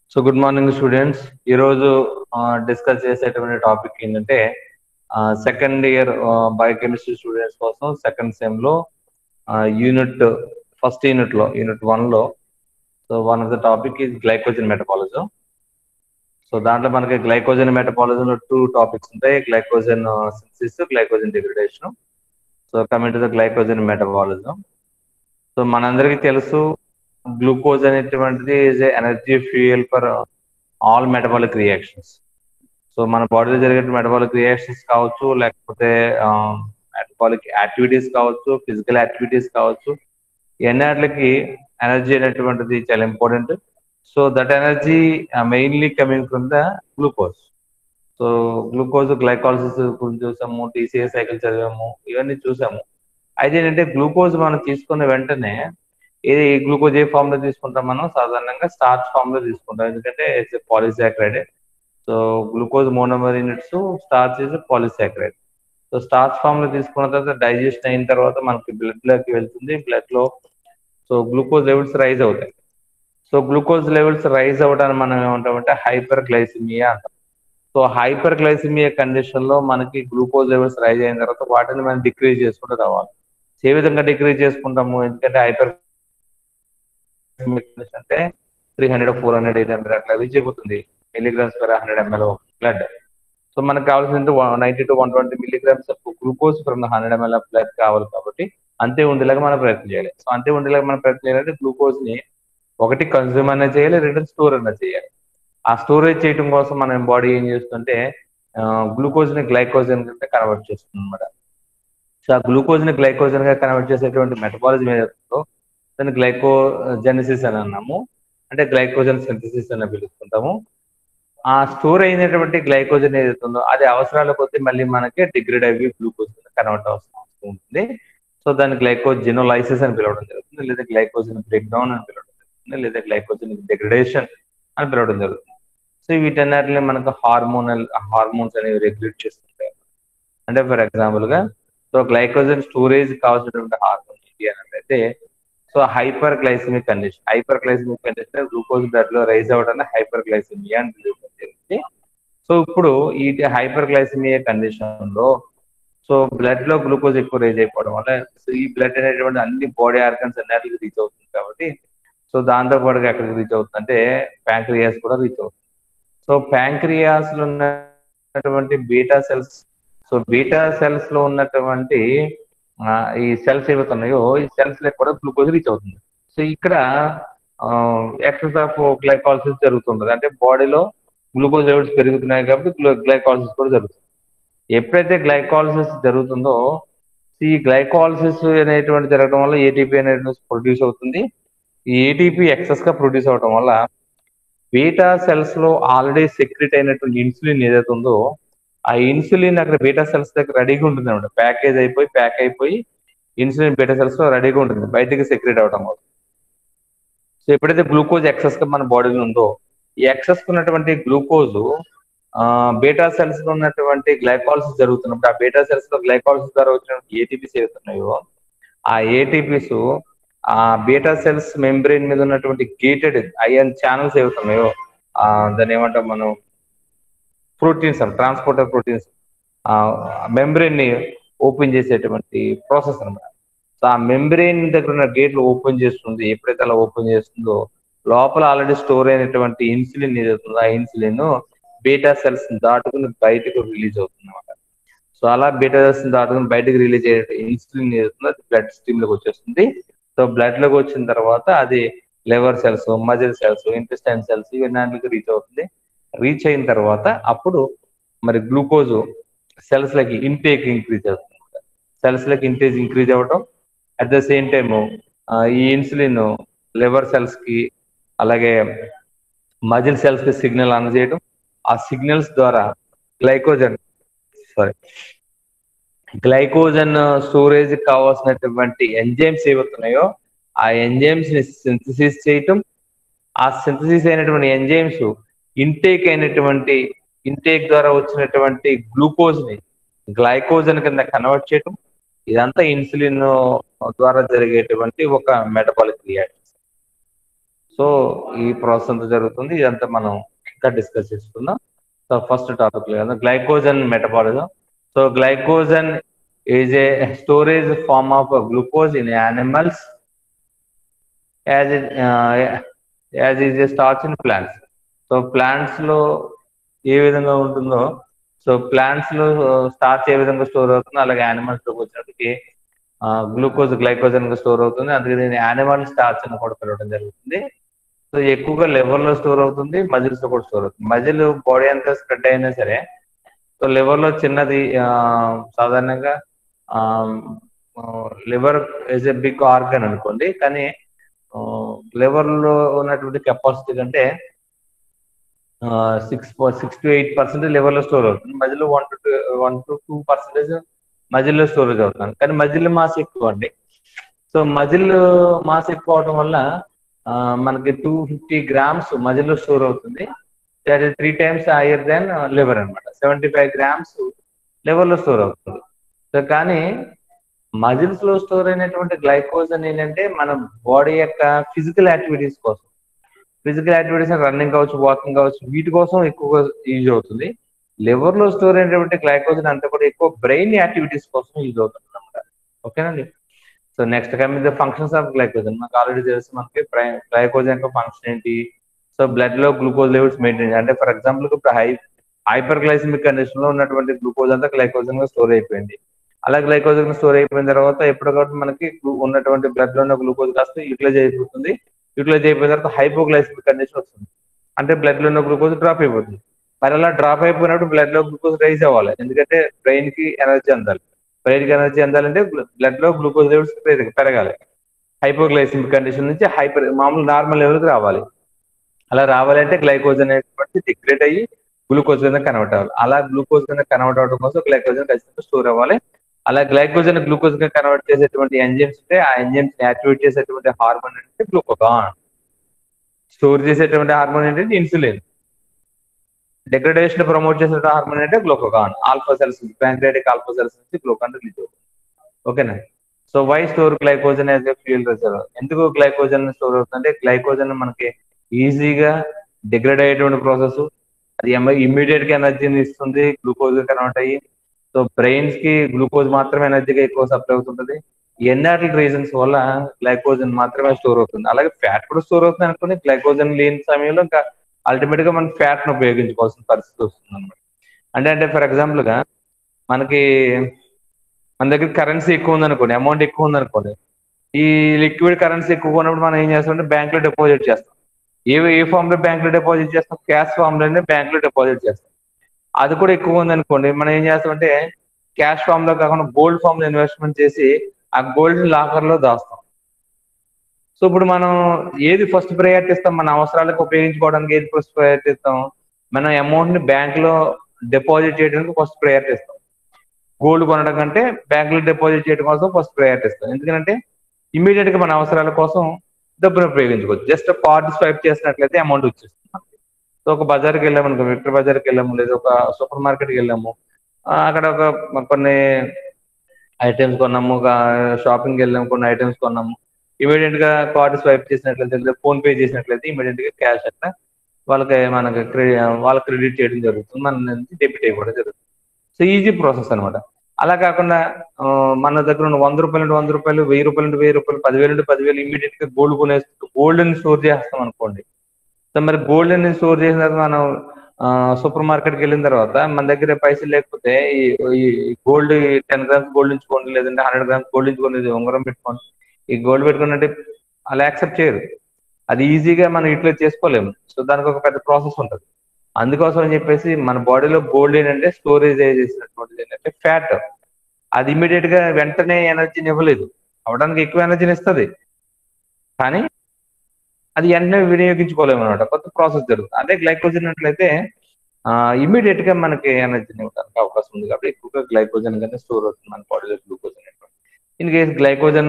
so good morning students ఈరోజు discuss చేసేటువంటి topic ఏంటంటే సెకండ్ ఇయర్ బయోకెమిస్ట్రీ స్టూడెంట్స్ కోసం సెకండ్ సెమ్ లో యూనిట్ ఫస్ట్ యూనిట్ లో యూనిట్ వన్ లో so one of the topic is glycogen metabolism so దాంట్లో మనకి గ్లైకోజన్ మెటబాలిజం లో టూ టాపిక్స్ ఉంటాయి glycogen synthesis glycogen degradation so coming to the glycogen metabolism so మనందరికీ తెలుసు glucose అనేటువంటిది is energy fuel for all metabolic reactions so మన బాడీలో జరిగే మెటబాలిక్ రియాక్షన్స్ కావచ్చు లేకపోతే మెటబాలిక్ యాక్టివిటీస్ కావచ్చు ఫిజికల్ యాక్టివిటీస్ కావచ్చు ఇవన్నిటికి ఎనర్జీ అనేటువంటిది చాలా important so that energy mainly coming from the glucose so glucose glycolysis గురించి చూసాము టీసీఏ సైకిల్ చదివాము ఇవన్నీ చూసాము అయితే ఏంటంటే గ్లూకోజ్ మనం తీసుకున్న వెంటనే ఇది గ్లూకోజ్ ఏ ఫామ్ లో తీసుకుంటాం మనం సాధారణంగా స్టార్చ్ ఫామ్ లో తీసుకుంటాం ఎందుకంటే it's polysaccharide so glucose monomer units starch is polysaccharide so starch form లో తీసుకున్న తర్వాత డైజెషన్ అయిన తర్వాత మనకి బ్లడ్ లోకి వెళ్తుంది బ్లడ్ లో సో గ్లూకోజ్ లెవెల్స్ రైజ్ అవుతాయి సో గ్లూకోజ్ లెవెల్స్ రైజ్ అవ్వడానికి మనం ఏమంటామంటే హైపర్ గ్లైసిమియా అంటాం సో హైపర్ గ్లైసిమియా కండిషన్ లో మనకి గ్లూకోజ్ లెవెల్స్ రైజ్ అయిన తర్వాత వాటిని మనం డిక్రీజ్ చేసుకుంటూ రావాలి ఏ విధంగా డిక్రీజ్ చేసుకుంటాము ఎందుకంటే హైపర్ అంటే three hundred four hundred eight hundred అట్లా రీచ్ అయిపోతుంది milligrams per hundred ML blood so మనకు కావాల్సింది ninety to one twenty milligrams glucose from hundred ML blood కావాలి కాబట్టి అంతే ఉండేలాగా మనం ప్రయత్నం చేయాలి సో అంతే ఉండేలాగా మనం ప్రయత్నం చేయాలంటే గ్లూకోజ్ ని ఒకటి కన్జ్యూమ్ అన్నా చేయాలి రెండు స్టోర్ అన్నా చేయాలి ఆ స్టోరేజ్ చేయడం కోసం మన బాడీ ఏం చేస్తుంటే గ్లూకోజ్ ని గ్లైకోజన్ కింద కన్వర్ట్ చేస్తుంది అనమాట సో ఆ గ్లూకోజ్ ని గ్లైకోజన్ గా కన్వర్ట్ చేసేటువంటి మెటబాలిజం ఏదైతుందో దాన్ని గ్లైకోజెనిసిస్ అని అన్నాము అంటే గ్లైకోజన్ సింథసిస్ అని పిలుస్తుంటాము ఆ స్టోర్ అయినటువంటి గ్లైకోజన్ ఏదైతుందో అది అవసరాల కొద్దీ మళ్ళీ మనకి డిగ్రేడ్ అయ్యి గ్లూకోజ్ కన్వర్ట్ అవసరం ఉంటుంది సో దాన్ని గ్లైకోజినోలైసిస్ అని పిలవడం జరుగుతుంది లేదా గ్లైకోజన్ బ్రేక్ డౌన్ అని పిలవడం జరుగుతుంది లేదా గ్లైకోజన్ డిగ్రేడేషన్ అని పిలవడం జరుగుతుంది సో వీటన్నిటిని మనకు హార్మోనల్ హార్మోన్స్ అనేవి రెగ్యులేట్ చేస్తుంటాయి అంటే ఫర్ ఎగ్జాంపుల్ గా సో గ్లైకోజన్ స్టోరేజ్ కావాల్సినటువంటి హార్మోన్ ఏంటి అన్నట్లయితే so hyperglycemic condition hyperglycemic condition glucose blood లో రైజ్ అవ్వడానికి హైపర్ గ్లైసిమియా అని పిలువబడుతుంది సో ఇప్పుడు ఈ హైపర్ గ్లైసిమియా కండిషన్ లో సో బ్లడ్ లో గ్లూకోజ్ ఎక్కువ రైజ్ అయిపోవడం వల్ల సో ఈ బ్లడ్ అనేటువంటి అన్ని బాడీ ఆర్గన్స్ అన్నిటికి రీచ్ అవుతుంది కాబట్టి సో దాంతో పాటుగా ఎక్కడికి రీచ్ అవుతుంది అంటే ప్యాంక్రియాస్ కూడా రీచ్ అవుతుంది సో ప్యాంక్రియాస్ లో ఉన్నటువంటి beta cells so beta cells లో ఉన్నటువంటి ఈ సెల్స్ ఏవైతున్నాయో ఈ సెల్స్ లో కూడా గ్లూకోజ్ రీచ్ అవుతుంది సో ఇక్కడ ఎక్సెస్ ఆఫ్ గ్లైకాలసిస్ జరుగుతుంటది అంటే బాడీలో గ్లూకోజ్ లెవెల్స్ పెరుగుతున్నాయి కాబట్టి గ్లైకాలసిస్ కూడా జరుగుతుంది ఎప్పుడైతే గ్లైకాలసిస్ జరుగుతుందో ఈ గ్లైకాలసిస్ అనేటువంటి జరగడం వల్ల ఏటీపీ అనేటువంటి ప్రొడ్యూస్ అవుతుంది ఈ ఏటీపీ ఎక్సెస్ గా ప్రొడ్యూస్ అవడం వల్ల బీటా సెల్స్ లో ఆల్రెడీ సెక్రెట్ అయినటువంటి ఇన్సులిన్ ఏదైతే ఉందో ఆ ఇన్సులిన్ అక్కడ బీటా సెల్స్ దగ్గర రెడీగా ఉంటుంది అనమాట ప్యాకేజ్ అయిపోయి ప్యాక్ అయిపోయి ఇన్సులిన్ బీటా సెల్స్ లో రెడీగా ఉంటుంది బయటికి సెక్రెట్ అవడం వల్ల సో ఎప్పుడైతే గ్లూకోజ్ ఎక్సెస్ గా మన బాడీలో ఉందో ఈ ఎక్సెస్ ఉన్నటువంటి గ్లూకోజ్ బీటా సెల్స్ లో ఉన్నటువంటి గ్లైకాలసిస్ జరుగుతున్నప్పుడు ఆ బీటా సెల్స్ లో గ్లైకాలసిస్ ద్వారా వచ్చినటువంటి ఏటీపీస్ ఏవైతున్నాయో ఆ ఏటీపీస్ ఆ బీటా సెల్స్ మెంబ్రెయిన్ మీద ఉన్నటువంటి గేటెడ్ ఐఎన్ ఛానల్స్ ఏవైతున్నాయో దాన్ని ఏమంటాం మనం ప్రోటీన్స్ ట్రాన్స్పోర్టర్ ప్రోటీన్స్ మెంబ్రెయిన్ ని ఓపెన్ చేసేటువంటి ప్రాసెస్ అనమాట సో ఆ మెంబ్రెయిన్ దగ్గర ఉన్న గేట్లు ఓపెన్ చేస్తుంది ఎప్పుడైతే అలా ఓపెన్ చేస్తుందో లోపల ఆల్రెడీ స్టోర్ అయినటువంటి ఇన్సులిన్ ఏదవుతుందో ఆ ఇన్సులిన్ బీటా సెల్స్ దాటుకుని బయటకు రిలీజ్ అవుతుంది అనమాట సో అలా బీటా సెల్స్ దాటుకుని బయటకు రిలీజ్ అయ్యే ఇన్సులిన్ ఏదవుతుందో అది బ్లడ్ స్ట్రీమ్ లోకి వచ్చేస్తుంది సో బ్లడ్ లోకి వచ్చిన తర్వాత అది liver cells muscle cells intestine cells ఇవన్నీ రీచ్ అవుతుంది రీచ్ అయిన తర్వాత అప్పుడు మరి గ్లూకోజ్ సెల్స్ లకి ఇంటేక్ ఇంక్రీజ్ అవుతుంది సెల్స్ లకి ఇంటేజ్ ఇంక్రీజ్ అవ్వటం అట్ ద సేమ్ టైమ్ ఈ ఇన్సులిన్ లివర్ సెల్స్ కి అలాగే మజిల్ సెల్స్ కి సిగ్నల్ అందజేయడం ఆ సిగ్నల్స్ ద్వారా గ్లైకోజన్ సారీ గ్లైకోజన్ స్టోరేజ్ కావాల్సినటువంటి ఎంజైమ్స్ ఏవవుతున్నాయో ఆ ఎంజైమ్స్ ని సింథసిస్ చేయటం ఆ సింథసిస్ అయినటువంటి ఎంజైమ్స్ ఇంటేక్ అయినటువంటి ఇంటేక్ ద్వారా వచ్చినటువంటి గ్లూకోజ్ ని గ్లైకోజన్ కింద కన్వర్ట్ చేయటం ఇదంతా ఇన్సులిన్ ద్వారా జరిగేటువంటి ఒక మెటబాలిక్ రియాక్షన్ సో ఈ ప్రాసెస్ అంతా జరుగుతుంది ఇదంతా మనం ఇంకా డిస్కస్ చేసుకుందాం సో ఫస్ట్ టాపిక్ లేదా glycogen metabolism so glycogen is a storage form of glucose in animals as as is a starch in plants so plants లో ఏ విధంగా ఉంటుందో సో ప్లాంట్స్ లో స్టార్చ్ ఏ విధంగా స్టోర్ అవుతుందో అలాగే యానిమల్స్ లోకి వచ్చినప్పటికి గ్లూకోజ్ గ్లైకోజన్ గా స్టోర్ అవుతుంది అందుకే దీన్ని యానిమల్ స్టార్చ్ అని కూడా పిలవడం జరుగుతుంది సో ఎక్కువగా లివర్ లో స్టోర్ అవుతుంది మజిల్స్ లో కూడా స్టోర్ అవుతుంది మజిల్ బాడీ అంతా స్ప్రెడ్ అయినా సరే సో లివర్ లో చిన్నది సాధారణంగా liver is a big organ అనుకోండి కానీ లివర్ లో ఉన్నటువంటి కెపాసిటీ కంటే six six to eight percentage లెవెల్లో స్టోర్ అవుతుంది మధ్యలో one to one to two percentage మజిల్లో స్టోరేజ్ అవుతుంది కానీ మజిల్ మాస్ ఎక్కువ అండి సో మజిల్ మాస్ ఎక్కువ అవడం వల్ల మనకి టూ ఫిఫ్టీ గ్రామ్స్ మజిల్లో స్టోర్ అవుతుంది that is three times higher than liver అనమాట సెవెంటీ ఫైవ్ గ్రామ్స్ లెవెల్లో స్టోర్ అవుతుంది సో కానీ మజిల్స్ లో స్టోర్ అయినటువంటి గ్లైకోజన్ ఏంటంటే మన బాడీ యొక్క ఫిజికల్ యాక్టివిటీస్ కోసం ఫిజికల్ యాక్టివిటీస్ రన్నింగ్ కావచ్చు వాకింగ్ కావచ్చు వీటి కోసం ఎక్కువగా యూజ్ అవుతుంది లివర్ లో స్టోర్ అయినటువంటి గ్లైకోజన్ అంతా కూడా ఎక్కువ బ్రెయిన్ యాక్టివిటీస్ కోసం యూజ్ అవుతుంది అనమాట ఓకేనండి so next coming the functions of glycogen మనకు ఆల్రెడీ తెలుసు మనకి గ్లైకోజన్ యొక్క ఫంక్షన్ ఏంటి సో బ్లడ్ లో గ్లూకోజ్ లెవెల్స్ మెయింటైన్ అంటే ఫర్ ఎగ్జాంపుల్ ఇప్పుడు హై హైపర్ గ్లైసిమిక్ కండిషన్ లో ఉన్నటువంటి గ్లూకోజ్ అంతా గ్లైకోజన్ గా స్టోర్ అయిపోయింది అలా గ్లైకోజన్ స్టోర్ అయిపోయిన తర్వాత ఎప్పటికప్పుడు మనకి ఉన్నటువంటి బ్లడ్ లో ఉన్న గ్లూకోజ్ కాస్త యూటిలైజ్ అయిపోతుంది యూటిలైజ్ అయిపోయిన తర్వాత హైపోగ్లైసిమిక్ కండిషన్ వస్తుంది అంటే బ్లడ్ లో ఉన్న గ్లూకోజ్ డ్రాప్ అయిపోతుంది మరి అలా డ్రాప్ అయిపోయినప్పుడు బ్లడ్ లో గ్లూకోజ్ రైజ్ అవ్వాలి ఎందుకంటే బ్రెయిన్ కి ఎనర్జీ అందాలి బ్రెయిన్ కి ఎనర్జీ అందాలంటే బ్లడ్ లో గ్లూకోజ్ లెవెల్స్ పెరగాలి హైపోగ్లైసిమిక్ కండిషన్ నుంచి హైపర్ మామూలు నార్మల్ లెవెల్కి రావాలి అలా రావాలంటే గ్లైకోజ్ అనేటువంటి డిగ్రేడ్ అయ్యి గ్లూకోజ్ కింద కన్వర్ట్ అవ్వాలి అలా గ్లూకోజ్ కింద కన్వర్ట్ అవడం కోసం గ్లైకోజన్ ఖచ్చితంగా స్టోర్ అవ్వాలి అలా గ్లైకోజన్ గ్లూకోజ్ గా కన్వర్ట్ చేసేటువంటి ఎంజైమ్స్ ఉంటే ఆ ఎంజైమ్స్ యాక్టివేట్ చేసేటువంటి హార్మోన్ అంటే గ్లూకోగాన్ స్టోర్ చేసేటువంటి హార్మోన్ ఏంటంటే ఇన్సులిన్ డిగ్రేడేషన్ ప్రమోట్ చేసే హార్మోన్ అంటే glucagon alpha cells pancreatic alpha cells నుంచి గ్లూకాన్ రిలీజ్ అవుతుంది ఓకేనా so why store glycogen as a fuel reserve ఎందుకు గ్లైకోజన్ స్టోర్ అవుతుందంటే గ్లైకోజన్ మనకి ఈజీగా డిగ్రేడ్ అయ్యేటువంటి ప్రాసెస్ అది ఇమ్మీడియట్ గా ఎనర్జీని ఇస్తుంది గ్లూకోజ్ కన్వర్ట్ అయ్యి సో బ్రెయిన్స్ కి గ్లూకోజ్ మాత్రమే ఎనర్జీగా ఎక్కువ సప్లై అవుతుంటది ఎన్ఆర్టీ రీజన్స్ వల్ల గ్లైకోజన్ మాత్రమే స్టోర్ అవుతుంది అలాగే ఫ్యాట్ కూడా స్టోర్ అవుతుంది అనుకుని గ్లైకోజన్ లేని సమయంలో ఇంకా అల్టిమేట్ గా మనం ఫ్యాట్ ను ఉపయోగించుకోవాల్సిన పరిస్థితి వస్తుంది అనమాట అంటే అంటే ఫర్ ఎగ్జాంపుల్ గా మనకి మన దగ్గర కరెన్సీ ఎక్కువ ఉందనుకోండి అమౌంట్ ఎక్కువ ఉందనుకోండి ఈ లిక్విడ్ కరెన్సీ ఎక్కువ ఉన్నప్పుడు మనం ఏం చేస్తామంటే బ్యాంక్ లో డిపాజిట్ చేస్తాం ఏ ఏ ఫామ్ లో బ్యాంక్ లో డిపాజిట్ చేస్తాం క్యాష్ ఫామ్ లోనే బ్యాంక్ లో డిపాజిట్ చేస్తాం అది కూడా ఎక్కువ ఉందనుకోండి మనం ఏం చేస్తామంటే క్యాష్ ఫామ్ లో కాకుండా గోల్డ్ ఫామ్ లో ఇన్వెస్ట్మెంట్ చేసి ఆ గోల్డ్ లాకర్ లో దాస్తాం సో ఇప్పుడు మనం ఏది ఫస్ట్ ప్రయారిటీ ఇస్తాం మన అవసరాలకు ఉపయోగించుకోవడానికి ఏది ఫస్ట్ ప్రయారిటీ ఇస్తాం మనం అమౌంట్ ని బ్యాంక్ లో డిపాజిట్ చేయడానికి ఫస్ట్ ప్రయారిటీ ఇస్తాం గోల్డ్ కొనడం కంటే బ్యాంక్ లో డిపాజిట్ చేయడం కోసం ఫస్ట్ ప్రయారిటీ ఇస్తాం ఎందుకంటే ఇమీడియట్ గా మన అవసరాల కోసం డబ్బును ఉపయోగించుకోవచ్చు జస్ట్ కార్డ్ స్వైప్ చేసినట్లయితే అమౌంట్ వచ్చేస్తుంది సో ఒక బజార్కి వెళ్ళాము అనుకో విక్టర్ బజార్కి వెళ్ళాము లేదా ఒక సూపర్ మార్కెట్కి వెళ్ళాము అక్కడ ఒక కొన్ని ఐటమ్స్ కొన్నాము ఒక షాపింగ్కి వెళ్ళాము కొన్ని ఐటమ్స్ కొన్నాము ఇమీడియట్ గా కార్డు స్వైప్ చేసినట్లయితే ఫోన్ పే చేసినట్లయితే ఇమీడియట్ గా క్యాష్ అట్లా వాళ్ళకి మనకి క్రెడిట్ వాళ్ళకి క్రెడిట్ చేయడం జరుగుతుంది మన నుంచి డెబిట్ అయిపోవడం జరుగుతుంది సో ఈజీ ప్రాసెస్ అనమాట అలా కాకుండా మన దగ్గర ఉన్న వంద రూపాయలు నుండి వంద రూపాయలు వెయ్యి రూపాయలు నుండి వెయ్యి రూపాయలు పదివేలు నుండి పదివేలు ఇమీడియట్ గా గోల్డ్ కొనేస్తూ గోల్డ్ ని స్టోర్ చేస్తాం అనుకోండి సో మరి గోల్డ్ ని స్టోర్ చేసిన తర్వాత మనం సూపర్ మార్కెట్కి వెళ్ళిన తర్వాత మన దగ్గర పైసలు లేకపోతే ఈ గోల్డ్ టెన్ గ్రామ్స్ గోల్డ్ ఉంచుకోండి లేదంటే హండ్రెడ్ గ్రామ్స్ గోల్డ్ ఉంచుకోండి ఉంగరం పెట్టుకోండి ఈ గోల్డ్ పెట్టుకున్నట్టే అలా యాక్సెప్ట్ చేయరు అది ఈజీగా మనం యూటిలైజ్ చేసుకోలేము సో దానికి ఒక పెద్ద ప్రాసెస్ ఉంటుంది అందుకోసం అని చెప్పేసి మన బాడీలో గోల్డ్ ఏంటంటే స్టోరేజ్ చేసినటువంటిది ఏంటంటే ఫ్యాట్ అది ఇమీడియట్ గా వెంటనే ఎనర్జీని ఇవ్వలేదు అవడానికి ఎక్కువ ఎనర్జీని ఇస్తుంది కానీ అది వెంటనే వినియోగించుకోలేము అనమాట కొత్త ప్రాసెస్ జరుగుతుంది అదే గ్లైకోజన్ అట్లయితే ఇమీడియట్ గా మనకి ఎనర్జీని ఇవ్వడానికి అవకాశం ఉంది కాబట్టి ఎక్కువగా గ్లైకోజన్ గానే స్టోర్ అవుతుంది మన బాడీలో గ్లూకోజ్ అనేటువంటి in case glycogen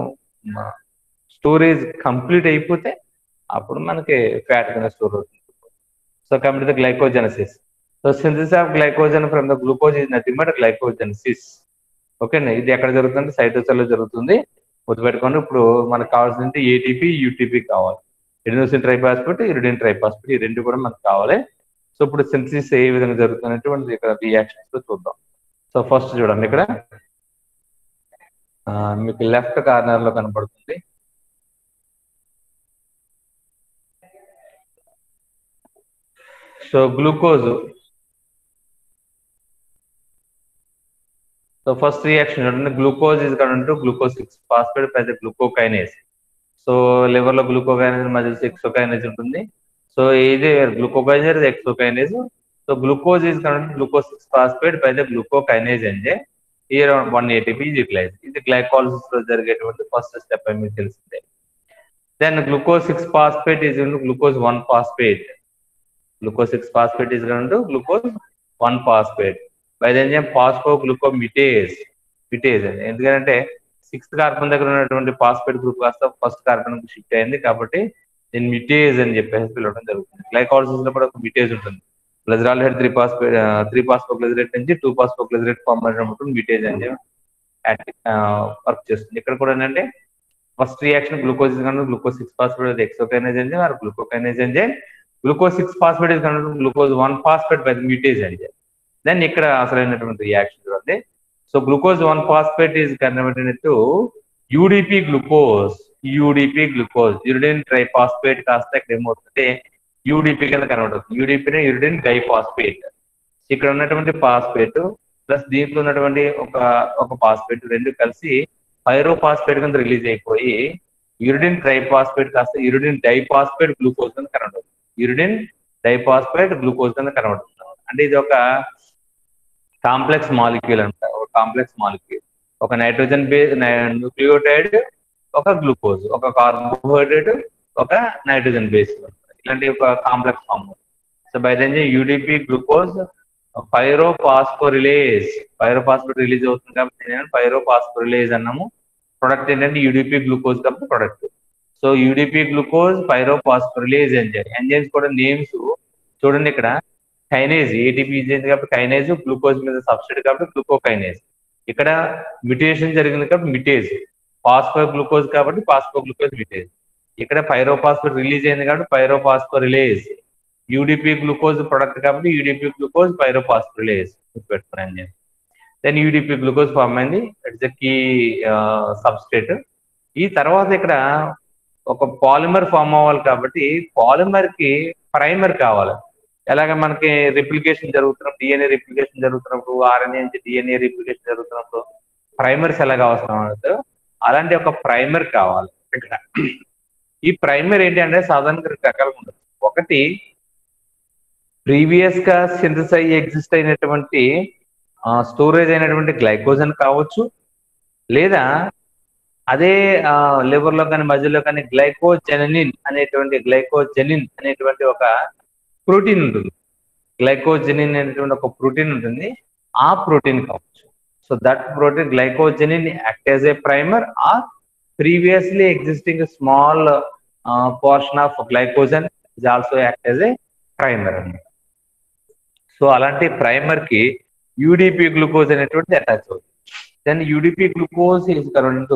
storage complete అయిపోతే అప్పుడు మనకి ఫ్యాట్ కింద స్టోర్ అవుతుంది so commit the glycogenesis so synthesis of glycogen from the glucose is nothing but glycogenesis ఓకేనా ఇది ఎక్కడ జరుగుతుంది సైటోసెల్ లో జరుగుతుంది గుర్తుపెట్టుకోండి ఇప్పుడు మనకు కావాల్సింది ఏటీపీ యూటీపీ కావాలి ఎడినోసిన్ ట్రైపాస్పేట్ ఇరిడిన్ ట్రైపాస్పేట్ ఈ రెండు కూడా మనకు కావాలి సో ఇప్పుడు సింథసిస్ ఏ విధంగా జరుగుతున్నటువంటి ఇక్కడ రియాక్షన్స్ లో చూద్దాం సో ఫస్ట్ చూడండి ఇక్కడ ఆ, మీకు లెఫ్ట్ కార్నర్ లో కనపడుతుంది so glucose so first reaction చూడండి glucose is current to glucose six phosphate plus glucokinase so liver లో గ్లూకోకైనేస్ మధ్య ఎక్సోకైనేస్ ఉంటుంది సో ఇది glucokinase hexokinase so glucose is current glucose six phosphate by the glucokinase అంటే year one ATP utilize ఇది glycolysis లో జరిగేటువంటి first step అని మీకు తెలిసిందే then glucose six phosphate is glucose one phosphate glucose six phosphate is glucose one phosphate by the enzyme phosphoglucomutase mutase అని ఎందుకంటే sixth carbon దగ్గర ఉన్నటువంటి ఫాస్ఫేట్ గ్రూప్ కాస్త ఫస్ట్ కార్బన్ షిఫ్ట్ అయింది కాబట్టి దీన్ని మిటేజ్ అని చెప్పేసి పిలవడం జరుగుతుంది గ్లైకాలసిస్ లో కూడా ఒక మిటేజ్ ఉంటుంది glyceraldehyde three phosphate three phosphoglycerate నుంచి టూ పాస్పోగ్లజరేట్ ఫార్మ్ అయినప్పుడు మిటేజ్ అని వర్క్ చేస్తుంది ఇక్కడ కూడా ఏంటంటే first reaction glucose glucose six phosphate hexokinase enzyme or glucokinase enzyme glucose six phosphate is glucose one phosphate by mutase enzyme then ఇక్కడ అసలైనటువంటి reaction చూడండి so glucose one phosphate is converted to UDP glucose UDP glucose uridine triphosphate కాస్త ఇక్కడ ఏమవుతుందంటే UDP కింద convert అవుతుంది యూడిపిని uridine diphosphate ఇక్కడ ఉన్నటువంటి ఫాస్ఫేట్ ప్లస్ దీంట్లో ఉన్నటువంటి ఒక ఒక ఫాస్ఫేట్ రెండు కలిసి పైరోఫాస్ఫేట్ కింద రిలీజ్ అయిపోయి యూరిడిన్ ట్రైఫాస్ఫేట్ కాస్త యూరిడిన్ డైఫాస్ఫేట్ గ్లూకోజ్ కింద కన్వర్ట్ అవుతుంది యూరిడిన్ డైఫాస్ఫేట్ గ్లూకోజ్ కింద కన్వర్ట్ అవుతుంది అంటే ఇది ఒక కాంప్లెక్స్ మాలిక్యూల్ అంట ఒక కాంప్లెక్స్ మాలిక్యూల్ ఒక నైట్రోజన్ బేస్ న్యూక్లియోటైడ్ ఒక గ్లూకోజ్ ఒక కార్బోహైడ్రేట్ ఒక నైట్రోజన్ బేస్ ఇలాంటి ఒక complex form so by then UDP glucose pyrophosphorylase pyrophosphor release అవుతుంది కాబట్టి నేను పైరోఫాస్ఫోరిలేజ్ అన్నాము ప్రొడక్ట్ ఏంటంటే యూడిపి గ్లూకోజ్ కాబట్టి product so UDP glucose pyrophosphorylase enzyme enzymes కూడా నేమ్స్ చూడండి ఇక్కడ కైనేజ్ ఏటీపీ ఇచ్చింది కాబట్టి కైనేజ్ గ్లూకోజ్ మీద సబ్స్టిట్యూట్ కాబట్టి గ్లూకోకైనేజ్ ఇక్కడ మిటేషన్ జరిగింది కాబట్టి మిటేజ్ ఫాస్ఫో గ్లూకోజ్ కాబట్టి ఫాస్ఫో గ్లూకోజ్ మిటేజ్ ఇక్కడ పైరోఫాస్ఫోర్ రిలీజ్ అయింది కాబట్టి pyrophosphor release UDP glucose product కాబట్టి యూడిపి గ్లూకోజ్ పైరోఫాస్ఫోర్ రిలీజ్ గుర్తుపెట్టుకున్నాను దెన్ యూడిపి గ్లూకోజ్ ఫామ్ అయింది ఇట్స్ ఎ కీ సబ్స్టేట్ ఈ తర్వాత ఇక్కడ ఒక పాలిమర్ ఫామ్ అవ్వాలి కాబట్టి పాలిమర్ కి ప్రైమర్ కావాలి ఎలాగ మనకి రిప్లికేషన్ జరుగుతున్నప్పుడు డిఎన్ఏ రిప్లికేషన్ జరుగుతున్నప్పుడు ఆర్ఎన్ఏ నుంచి డిఎన్ఏ రిప్లికేషన్ జరుగుతున్నప్పుడు ప్రైమర్స్ ఎలాగ అవసరం అవుతుందో అలాంటి ఒక ప్రైమర్ కావాలి ఇక్కడ ఈ ప్రైమర్ ఏంటి అంటే సాధారణంగా రెండు రకాలుగా ఉంటుంది ఒకటి ప్రీవియస్ గా సింథస్ అయ్యి ఎగ్జిస్ట్ అయినటువంటి స్టోరేజ్ అయినటువంటి గ్లైకోజన్ కావచ్చు లేదా అదే లివర్ లో కానీ మధ్యలో కానీ గ్లైకోజెనిన్ అనేటువంటి గ్లైకోజెనిన్ అనేటువంటి ఒక ప్రోటీన్ ఉంటుంది గ్లైకోజెనిన్ అనేటువంటి ఒక ప్రోటీన్ ఉంటుంది ఆ ప్రోటీన్ కావచ్చు so that protein glycogenin act as a primer or previously existing small portion of glycogen is also act as a primer అనమాట సో అలాంటి ప్రైమర్ కి యూడిపి గ్లూకోజ్ అనేటువంటి అటాచ్ అవుతుంది then UDP glucose is current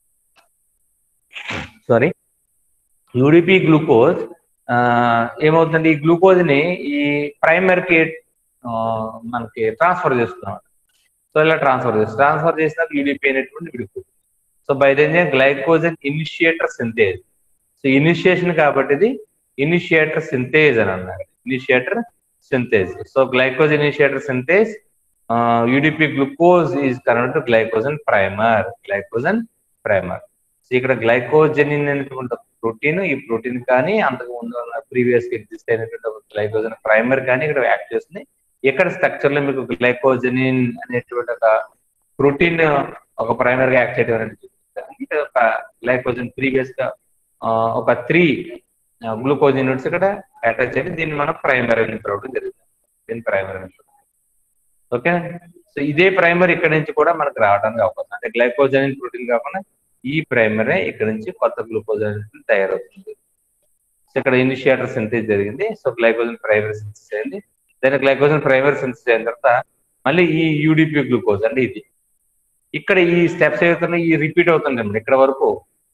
sorry UDP glucose ఏమవుతుంది ఈ glucose ని ఈ primer కి మనకి ట్రాన్స్ఫర్ చేస్తున్నాం సో ఇలా ట్రాన్స్ఫర్ చేస్తాం ట్రాన్స్ఫర్ చేసినాక యూడిపి అనేటువంటి విడిపోతుంది so by then glycogen initiator synthase so initiation కాబట్టి ఇది ఇనిషియేటర్ సింథేజ్ అని అన్నారు initiator synthase so glycogen initiator synthase UDP glucose is convert to glycogen primer glycogen primer so ఇక్కడ గ్లైకోజెనిన్ అనేటువంటి ప్రోటీన్ ఈ ప్రోటీన్ కానీ అంతకు ముందు ప్రీవియస్ ఎగ్జిస్ట్ అయినటువంటి గ్లైకోజన్ ప్రైమర్ కానీ ఇక్కడ యాక్ట్ చేస్తుంది ఇక్కడ స్ట్రక్చర్ లో మీకు గ్లైకోజెనిన్ అనేటువంటి ఒక ప్రోటీన్ ఒక ప్రైమర్ గా యాక్ట్ చేయడం అనేది ఇక్కడ ఒక గ్లైకోజన్ ప్రీవియస్ గా ఒక త్రీ గ్లూకోజ్ యూనిట్స్ ఇక్కడ అటాచ్ అయ్యి దీన్ని మనం ప్రైమర్ అని పిలవడం జరుగుతుంది దీన్ని ప్రైమర్ అని ఓకే సో ఇదే ప్రైమర్ ఇక్కడ నుంచి కూడా మనకు రావడానికి అవకాశం అంటే గ్లైకోజన్ ప్రోటీన్ కాకుండా ఈ ప్రైమరే ఇక్కడ నుంచి కొత్త గ్లూకోజన్ తయారవుతుంది సో ఇక్కడ ఇనిషియేటర్ సింథేజ్ జరిగింది సో గ్లైకోజన్ ప్రైమరీ సింథసిస్ అయింది దాని గ్లైకోజన్ ప్రైమరీ సింథసిస్ అయిన తర్వాత మళ్ళీ ఈ యూడిపి గ్లూకోజ్ అంటే ఇది ఇక్కడ ఈ స్టెప్స్ ఏవైతే ఈ రిపీట్ అవుతుంది ఇక్కడ వరకు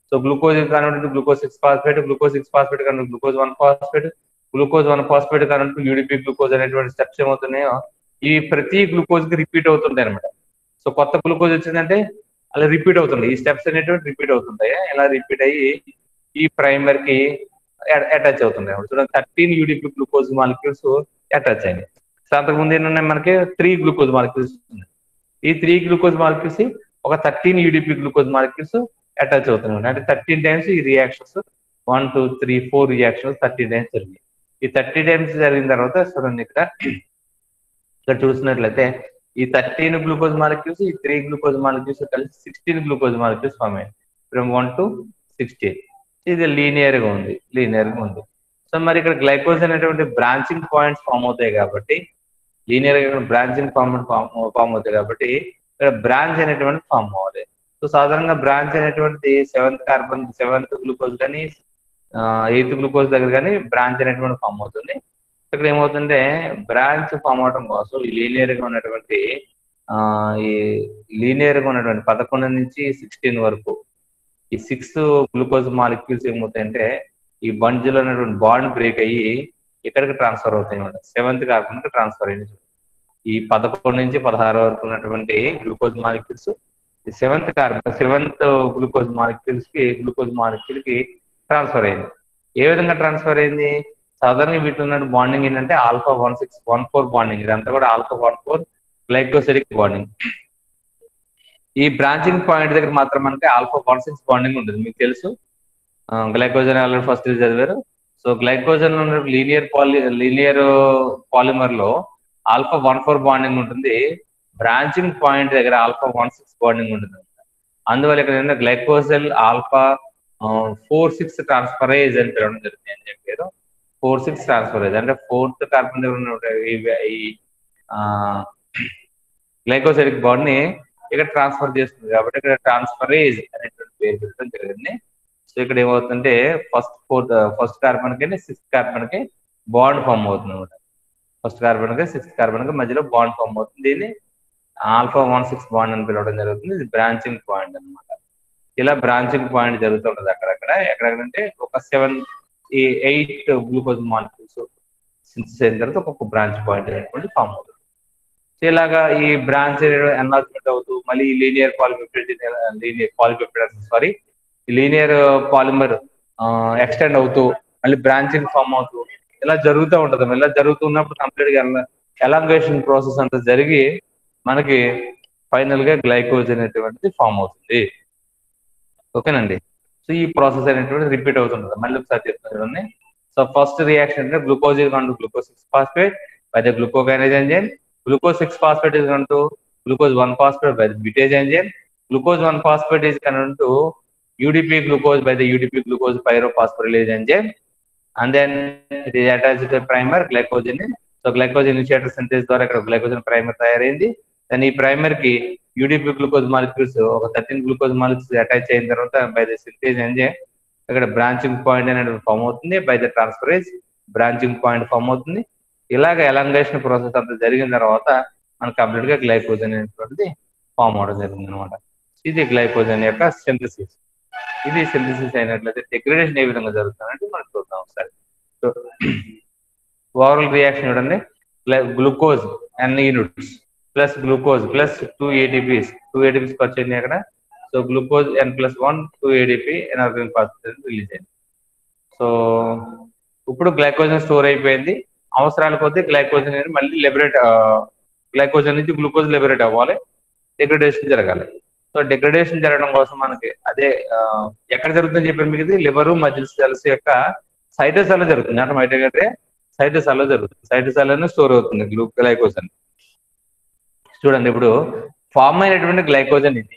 so glucose convert glucose six phosphate glucose six phosphate convert glucose one phosphate glucose one phosphate convert UDP glucose అనేటువంటి స్టెప్స్ ఏమవుతున్నాయో ఇవి ప్రతి గ్లూకోజ్ కి రిపీట్ అవుతుంటాయి అనమాట సో కొత్త గ్లూకోజ్ వచ్చిందంటే అలా రిపీట్ అవుతుంది ఈ స్టెప్స్ అనేటువంటి రిపీట్ అవుతుంటాయి ఇలా రిపీట్ అయ్యి ఈ ప్రైమర్ కి అటాచ్ అవుతుంది చూడండి thirteen UDP glucose molecules attach అయ్యాయి సో అంతకుముందు ఏంటంటే మనకి త్రీ గ్లూకోజ్ మాలిక్యూల్స్ ఈ త్రీ గ్లూకోజ్ మాలిక్యూల్స్ ఒక thirteen UDP glucose molecules attach అవుతున్నాయి అంటే థర్టీన్ టైమ్స్ ఈ reactions one two three four reactions thirty times జరిగింది ఈ థర్టీ టైమ్స్ జరిగిన తర్వాత చూడండి ఇక్కడ ఇక్కడ చూసినట్లయితే ఈ థర్టీన్ గ్లూకోజ్ మాలిక్యూల్స్ ఈ త్రీ గ్లూకోజ్ మాలిక్యూల్స్ కలిసి సిక్స్టీన్ గ్లూకోజ్ మాలిక్యూల్స్ ఫామ్ అయ్యాయి ఫ్రమ్ వన్ టు సిక్స్టీన్ ఇది లీనియర్ గా ఉంది లీనియర్ గా ఉంది సో మరి ఇక్కడ గ్లైకోజ్ అనేటువంటి బ్రాంచింగ్ పాయింట్స్ ఫామ్ అవుతాయి కాబట్టి లీనియర్ గా బ్రాంచింగ్ ఫామ్ ఫామ్ అవుతాయి కాబట్టి ఇక్కడ బ్రాంచ్ అనేటువంటి ఫామ్ అవ్వాలి సో సాధారణంగా బ్రాంచ్ అనేటువంటిది సెవెంత్ కార్బన్ సెవెంత్ గ్లూకోజ్ కానీ ఎయిత్ గ్లూకోజ్ దగ్గర కానీ బ్రాంచ్ అనేటువంటి ఫామ్ అవుతుంది ఇక్కడ ఏమవుతుంటే బ్రాంచ్ ఫామ్ అవడం కోసం ఈ లీనియర్ గా ఉన్నటువంటి ఆ ఈ లీనియర్ గా ఉన్నటువంటి పదకొండు నుంచి సిక్స్టీన్ వరకు ఈ సిక్స్ గ్లూకోజ్ మాలిక్యూల్స్ ఏమవుతాయంటే ఈ బండ్లో ఉన్నటువంటి బాండ్ బ్రేక్ అయ్యి ఇక్కడికి ట్రాన్స్ఫర్ అవుతాయి అనమాట సెవెంత్ కార్బన్ కి ట్రాన్స్ఫర్ అయింది ఈ పదకొండు నుంచి పదహారు వరకు ఉన్నటువంటి గ్లూకోజ్ మాలిక్యూల్స్ ఈ seventh carbon seventh glucose molecules కి గ్లూకోజ్ మాలిక్యూల్ కి ట్రాన్స్ఫర్ అయింది ఏ విధంగా ట్రాన్స్ఫర్ అయింది సాధారణంగా వీటిలో ఉన్న బాండింగ్ ఏంటంటే alpha one six one four bonding ఇదంతా కూడా alpha one four glycosidic bonding ఈ బ్రాంచింగ్ పాయింట్ దగ్గర మాత్రం మనకి ఆల్ఫా వన్ సిక్స్ బాండింగ్ ఉంటుంది మీకు తెలుసు గ్లైకోజన్ ఆల్రెడీ ఫస్ట్ చదివారు so glycogen linear poly linear polymer లో ఆల్ఫా వన్ ఫోర్ బాండింగ్ ఉంటుంది బ్రాంచింగ్ పాయింట్ దగ్గర ఆల్ఫా వన్ సిక్స్ బాండింగ్ ఉంటుంది అందువల్ల ఇక్కడ ఏంటంటే glycosyl alpha four six transferase అని పిలవడం జరుగుతుంది అని చెప్పారు ఫోర్ సిక్స్ ట్రాన్స్ఫరేజ్ అంటే ఫోర్త్ కార్బన్ దగ్గర ఉన్న ఈ గ్లైకోసైడిక్ బాండ్ ని ఇక్కడ ట్రాన్స్ఫర్ చేస్తుంది కాబట్టి ఇక్కడ ట్రాన్స్ఫరేజ్ అనేటువంటి పేరు పెట్టడం జరిగింది సో ఇక్కడ ఏమవుతుందంటే ఫస్ట్ ఫోర్త్ ఫస్ట్ కార్బన్ కి సిక్స్త్ కార్బన్ కి బాండ్ ఫామ్ అవుతుంది అనమాట ఫస్ట్ కార్బన్ కి సిక్స్త్ కార్బన్ కి మధ్యలో బాండ్ ఫామ్ అవుతుంది దీన్ని ఆల్ఫా వన్ సిక్స్ బాండ్ అని పిలవడం జరుగుతుంది ఇది బ్రాంచింగ్ పాయింట్ అనమాట ఇలా బ్రాంచింగ్ పాయింట్ జరుగుతుంటది అక్కడక్కడ ఎక్కడెక్కడంటే ఒక సెవెన్ ఈ ఎయిట్ గ్లూకోజ్ మాలిక్యూల్స్ సింథసిస్ అయిన తర్వాత ఒక్కొక్క బ్రాంచ్ పాయింట్ అనేటువంటి ఫామ్ అవుతుంది సో ఇలాగా ఈ బ్రాంచ్ ఎన్లార్జ్మెంట్ అవుతూ మళ్ళీ linear polypeptide linear polypeptide sorry linear polymer extend అవుతూ మళ్ళీ బ్రాంచింగ్ ఫామ్ అవుతూ ఇలా జరుగుతూ ఉంటది ఇలా జరుగుతున్నప్పుడు కంప్లీట్ గా ఎలాంగేషన్ ప్రాసెస్ అంతా జరిగి మనకి ఫైనల్ గా గ్లైకోజ్ అనేటువంటిది ఫామ్ అవుతుంది ఓకేనండి సో ఈ ప్రాసెస్ అనేటువంటిది రిపీట్ అవుతుంటది మళ్ళీ ఒకసారి చెప్తాను చూడండి సో ఫస్ట్ రియాక్షన్ అంటే glucose is to glucose six phosphate by the glucokinase enzyme glucose six phosphate is to glucose one phosphate by the mutase enzyme glucose one phosphate is to UDP glucose by the UDP glucose pyrophosphorylase enzyme and then it is attached to the primer glycogen so glycogen initiator synthase ద్వారా ఇక్కడ glycogen primer తయారైంది దాని ఈ primer కి UDP glucose molecules ఒక thirteen glucose molecules attach అయిన తర్వాత by the synthase enzyme ఇక్కడ బ్రాంచింగ్ పాయింట్ అనేది ఫామ్ అవుతుంది by the transferase branching point form అవుతుంది ఇలాగ ఎలాంగేషన్ ప్రాసెస్ అంతా జరిగిన తర్వాత మనకు కంప్లీట్ గా గ్లైకోజన్ అనేటువంటిది ఫామ్ అవడం జరిగింది అనమాట ఇది గ్లైకోజన్ యొక్క సింథసిస్ ఇది సింథసిస్ అయినట్లయితే డిగ్రేడేషన్ ఏ విధంగా జరుగుతుందంటే మనం చూద్దాం ఒకసారి సో ఓవరాల్ రియాక్షన్ చూడండి glucose n units plus glucose plus two ATPs two ATPs వచ్చింది అక్కడ so glucose n plus one two ADP inorganic phosphate release అయింది సో ఇప్పుడు గ్లైకోజన్ స్టోర్ అయిపోయింది అవసరాల కొద్దీ గ్లైకోజన్ అనేది మళ్ళీ లిబరేట్ గ్లైకోజన్ నుంచి గ్లూకోజ్ లిబరేట్ అవ్వాలి డిగ్రేడేషన్ జరగాలి సో డిగ్రేడేషన్ జరగడం కోసం మనకి అదే ఎక్కడ జరుగుతుందని చెప్పారు మీకు ఇది లివర్ మజిల్ సెల్స్ యొక్క సైటోసెల్ జరుగుతుంది అంటే బయట కంటే సైటోసెల్ జరుగుతుంది సైటోసెల్ స్టోర్ అవుతుంది గ్లూ గ్లైకోజన్ చూడండి ఇప్పుడు ఫామ్ అయినటువంటి గ్లైకోజన్ ఇది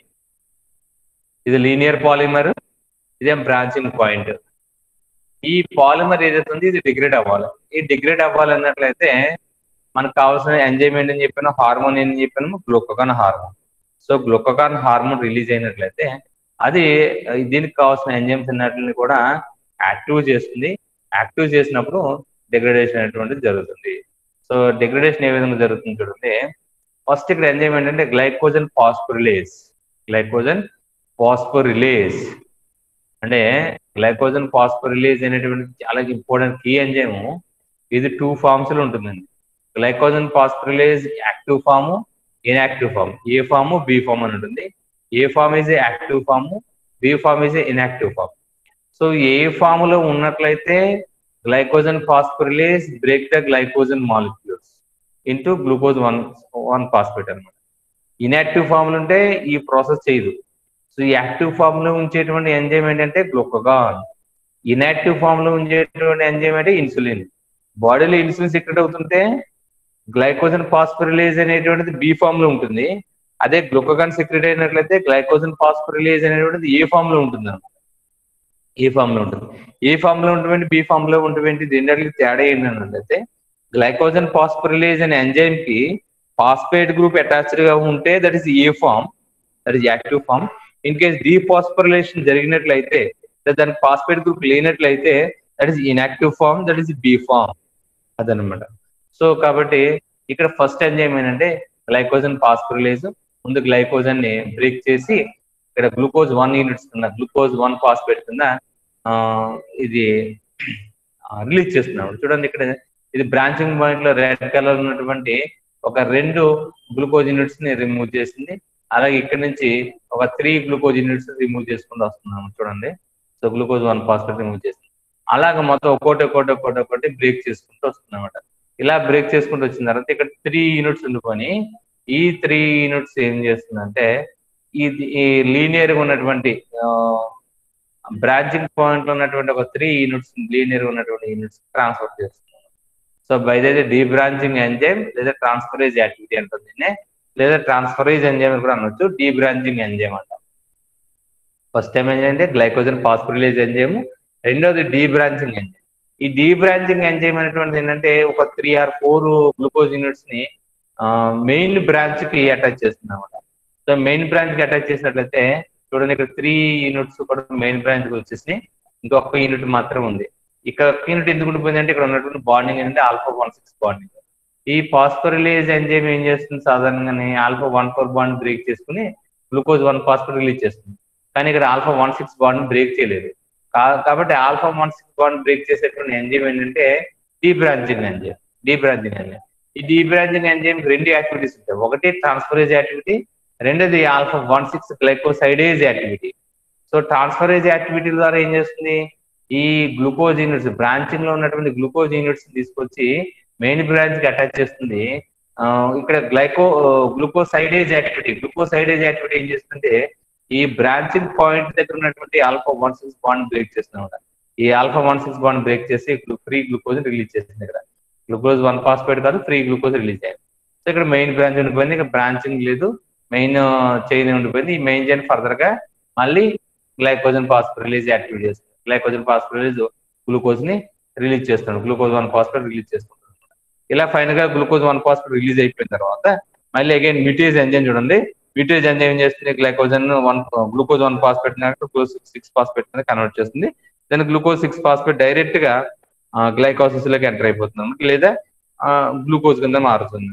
ఇది లీనియర్ పాలిమర్ ఇదేం బ్రాంచింగ్ పాయింట్ ఈ పాలిమర్ ఏదైతే ఉంది ఇది డిగ్రేడ్ అవ్వాలి ఈ డిగ్రేడ్ అవ్వాలి అన్నట్లయితే మనకు కావాల్సిన ఎంజైమ్ ఏంటని చెప్పాను హార్మోన్ ఏంటని చెప్పాను glucagon hormone so glucagon hormone release అయినట్లయితే అది దీనికి కావాల్సిన ఎంజైమ్స్ అన్నట్లని కూడా యాక్టివ్ చేస్తుంది యాక్టివ్ చేసినప్పుడు డిగ్రేడేషన్ అనేటువంటిది జరుగుతుంది సో డిగ్రేడేషన్ ఏ విధంగా జరుగుతుంది చూడండి ఫస్ట్ ఇక్కడ ఎంజైమ్ ఏంటంటే గ్లైకోజన్ ఫాస్ఫోరిలేజ్ గ్లైకోజన్ ఫాస్ఫోరిలేజ్ అంటే గ్లైకోజన్ ఫాస్ఫోరిలేజ్ అనేటువంటి చాలా ఇంపార్టెంట్ కీ ఎంజైమ్ ఇది టూ ఫార్మ్స్ లో ఉంటుందండి glycogen phosphorylase active form inactive form A form B form అని ఉంటుంది A form is active form B form is inactive form so A form లో ఉన్నట్లయితే glycogen phosphorylase break the glycogen molecules into glucose one one phosphate అనమాట inactive form లో ఉంటే ఈ process చేయదు so ఈ యాక్టివ్ ఫామ్ లో ఉంచేటువంటి ఎంజైమ్ ఏంటంటే గ్లూకోగాన్ ఇన్యాక్టివ్ ఫామ్ లో ఉంచేటువంటి ఎంజైమ్ అంటే ఇన్సులిన్ బాడీలో ఇన్సులిన్ సెక్రెట్ అవుతుంటే గ్లైకోజన్ ఫాస్ఫోరిలేజ్ అనేటువంటిది బి ఫామ్ లో ఉంటుంది అదే గ్లూకోగాన్ సెక్రెట్ అయినట్లయితే గ్లైకోజన్ ఫాస్ఫోరిలేజ్ అనేటువంటిది ఏ ఫామ్ లో ఉంటుంది అనమాట ఏ ఫామ్ లో ఉంటుంది ఏ ఫామ్ లో ఉంటుంది బి ఫామ్ లో ఉంటుంది రెండింటికి తేడా ఏంటంటే గ్లైకోజన్ ఫాస్ఫోరిలేజ్ అనే ఎంజైమ్ కి ఫాస్ఫేట్ గ్రూప్ అటాచ్డ్ గా ఉంటే that is a form that is active form in case dephosphorylation జరిగినట్లయితే దానికి ఫాస్ఫేట్ గ్రూప్ లేనట్లయితే that is inactive form that is B form అదనమాట సో కాబట్టి ఇక్కడ ఫస్ట్ ఎంజైమ్ ఏంటంటే గ్లైకోజన్ ఫాస్ఫోరిలేజ్ ముందు గ్లైకోజన్ ని బ్రేక్ చేసి ఇక్కడ గ్లూకోజ్ వన్ యూనిట్స్ కింద గ్లూకోజ్ వన్ ఫాస్ఫేట్ కింద ఇది రిలీజ్ చేస్తున్నాడు చూడండి ఇక్కడ ఇది బ్రాంచింగ్ పాయింట్ లో రెడ్ కలర్ ఉన్నటువంటి ఒక రెండు గ్లూకోజ్ యూనిట్స్ ని రిమూవ్ చేసింది అలాగే ఇక్కడ నుంచి ఒక త్రీ గ్లూకోజ్ యూనిట్స్ రిమూవ్ చేసుకుంటూ వస్తున్నాము చూడండి so glucose one phosphate remove చేసింది అలాగే మొత్తం ఒక్కోటి ఒక్కోటి ఒక్కోటి ఒక్కోటి బ్రేక్ చేసుకుంటూ వస్తుందన్నమాట ఇలా బ్రేక్ చేసుకుంటూ వచ్చిన తర్వాత ఇక్కడ త్రీ యూనిట్స్ ఉండుకొని ఈ త్రీ యూనిట్స్ ఏం చేస్తుందంటే ఇది ఈ లీనియర్ గా ఉన్నటువంటి బ్రాంచింగ్ పాయింట్ లో ఉన్నటువంటి ఒక త్రీ యూనిట్స్ లీనియర్ ఉన్నటువంటి యూనిట్స్ ట్రాన్స్ఫర్ చేస్తుంది సో బైదైతే డీ బ్రాంచింగ్ ఎంజైమ్ లేదా ట్రాన్స్ఫరేజ్ యాక్టివిటీ అంటుంది లేదా ట్రాన్స్ఫరేజ్ ఎంజైమ్ కూడా అనొచ్చు డీ బ్రాంచింగ్ ఎంజైమ్ అంటాం ఫస్ట్ టైం ఏంటంటే గ్లైకోజన్ ఫాస్ఫోరిలేజ్ ఎంజైమ్ రెండోది డీ బ్రాంచింగ్ ఎంజైమ్ ఈ డీ బ్రాంచింగ్ ఎంజైమ్ అనేటువంటిది ఏంటంటే ఒక three or four glucose units ని మెయిన్ బ్రాంచ్ కి అటాచ్ చేస్తుంది అనమాట సో మెయిన్ బ్రాంచ్ కి అటాచ్ చేసినట్లయితే చూడండి ఇక్కడ త్రీ యూనిట్స్ కూడా మెయిన్ బ్రాంచ్ కి వచ్చేసి ఇంకొక యూనిట్ మాత్రం ఉంది ఇక్కడ ఒక్క యూనిట్ ఎందుకు ఉండిపోయింది అంటే ఇక్కడ ఉన్నటువంటి బాండింగ్ ఏంటంటే ఆల్ఫా వన్ సిక్స్ బాండింగ్ ఈ ఫాస్ఫోరిలేజ్ ఎంజైమ్ ఏం చేస్తుంది సాధారణంగానే alpha one four bond break చేసుకుని గ్లూకోజ్ వన్ ఫాస్ఫోర్ రిలీజ్ చేస్తుంది కానీ ఇక్కడ alpha one six bond break చేయలేదు కాబట్టి alpha one six bond break చేసేటువంటి ఎంజైమ్ ఏంటంటే debranching enzyme debranching enzyme ఈ డీ బ్రాంచింగ్ ఎంజైమ్ రెండు యాక్టివిటీస్ ఉంటాయి ఒకటి ట్రాన్స్ఫరేజ్ యాక్టివిటీ రెండోది alpha one six glycosidase activity so transferase activity ద్వారా ఏం చేస్తుంది ఈ గ్లూకోజ్ యూనిట్స్ బ్రాంచింగ్ లో ఉన్నటువంటి గ్లూకోజ్ యూనిట్స్ తీసుకొచ్చి మెయిన్ బ్రాంచ్ కి అటాచ్ చేస్తుంది ఇక్కడ glyco glucosidase activity glucosidase activity ఏం చేస్తుంటే ఈ బ్రాంచింగ్ పాయింట్ దగ్గర ఉన్నటువంటి alpha one six bond break చేస్తుంది ఈ alpha one six bond break చేసి ఫ్రీ గ్లూకోజ్ రిలీజ్ చేస్తుంది ఇక్కడ గ్లూకోజ్ వన్ ఫాస్ఫేట్ కాదు ఫ్రీ గ్లూకోజ్ రిలీజ్ అయ్యింది సో ఇక్కడ మెయిన్ బ్రాంచ్ ఉండిపోయింది ఇక్కడ బ్రాంచింగ్ లేదు మెయిన్ చైన్ ఉండిపోయింది ఈ మెయిన్ చైన్ ఫర్దర్ గా మళ్ళీ గ్లైకోజన్ ఫాస్ఫోరిలేజ్ యాక్టివేట్ చేస్తుంది గ్లైకోజన్ ఫాస్ఫోరిలేజ్ గ్లూకోజ్ ని రిలీజ్ చేస్తున్నాడు గ్లూకోజ్ వన్ ఫాస్ఫేట్ రిలీజ్ చేస్తున్నాడు ఇలా ఫైనల్ గా గ్లూకోజ్ వన్ ఫాస్ఫేట్ రిలీజ్ అయిపోయిన తర్వాత మళ్ళీ అగైన్ మిటేజ్ ఎంజైమ్ చూడండి మిటేజ్ ఎంజైమ్ ఏం చేస్తుంది glycogen one glucose one phosphate glucose six phosphate కింద కన్వర్ట్ చేస్తుంది దాని గ్లూకోజ్ సిక్స్ ఫాస్ఫేట్ డైరెక్ట్ గా గ్లైకోసిస్ లోకి ఎంటర్ అయిపోతుంది లేదా గ్లూకోజ్ కింద మారుతుంది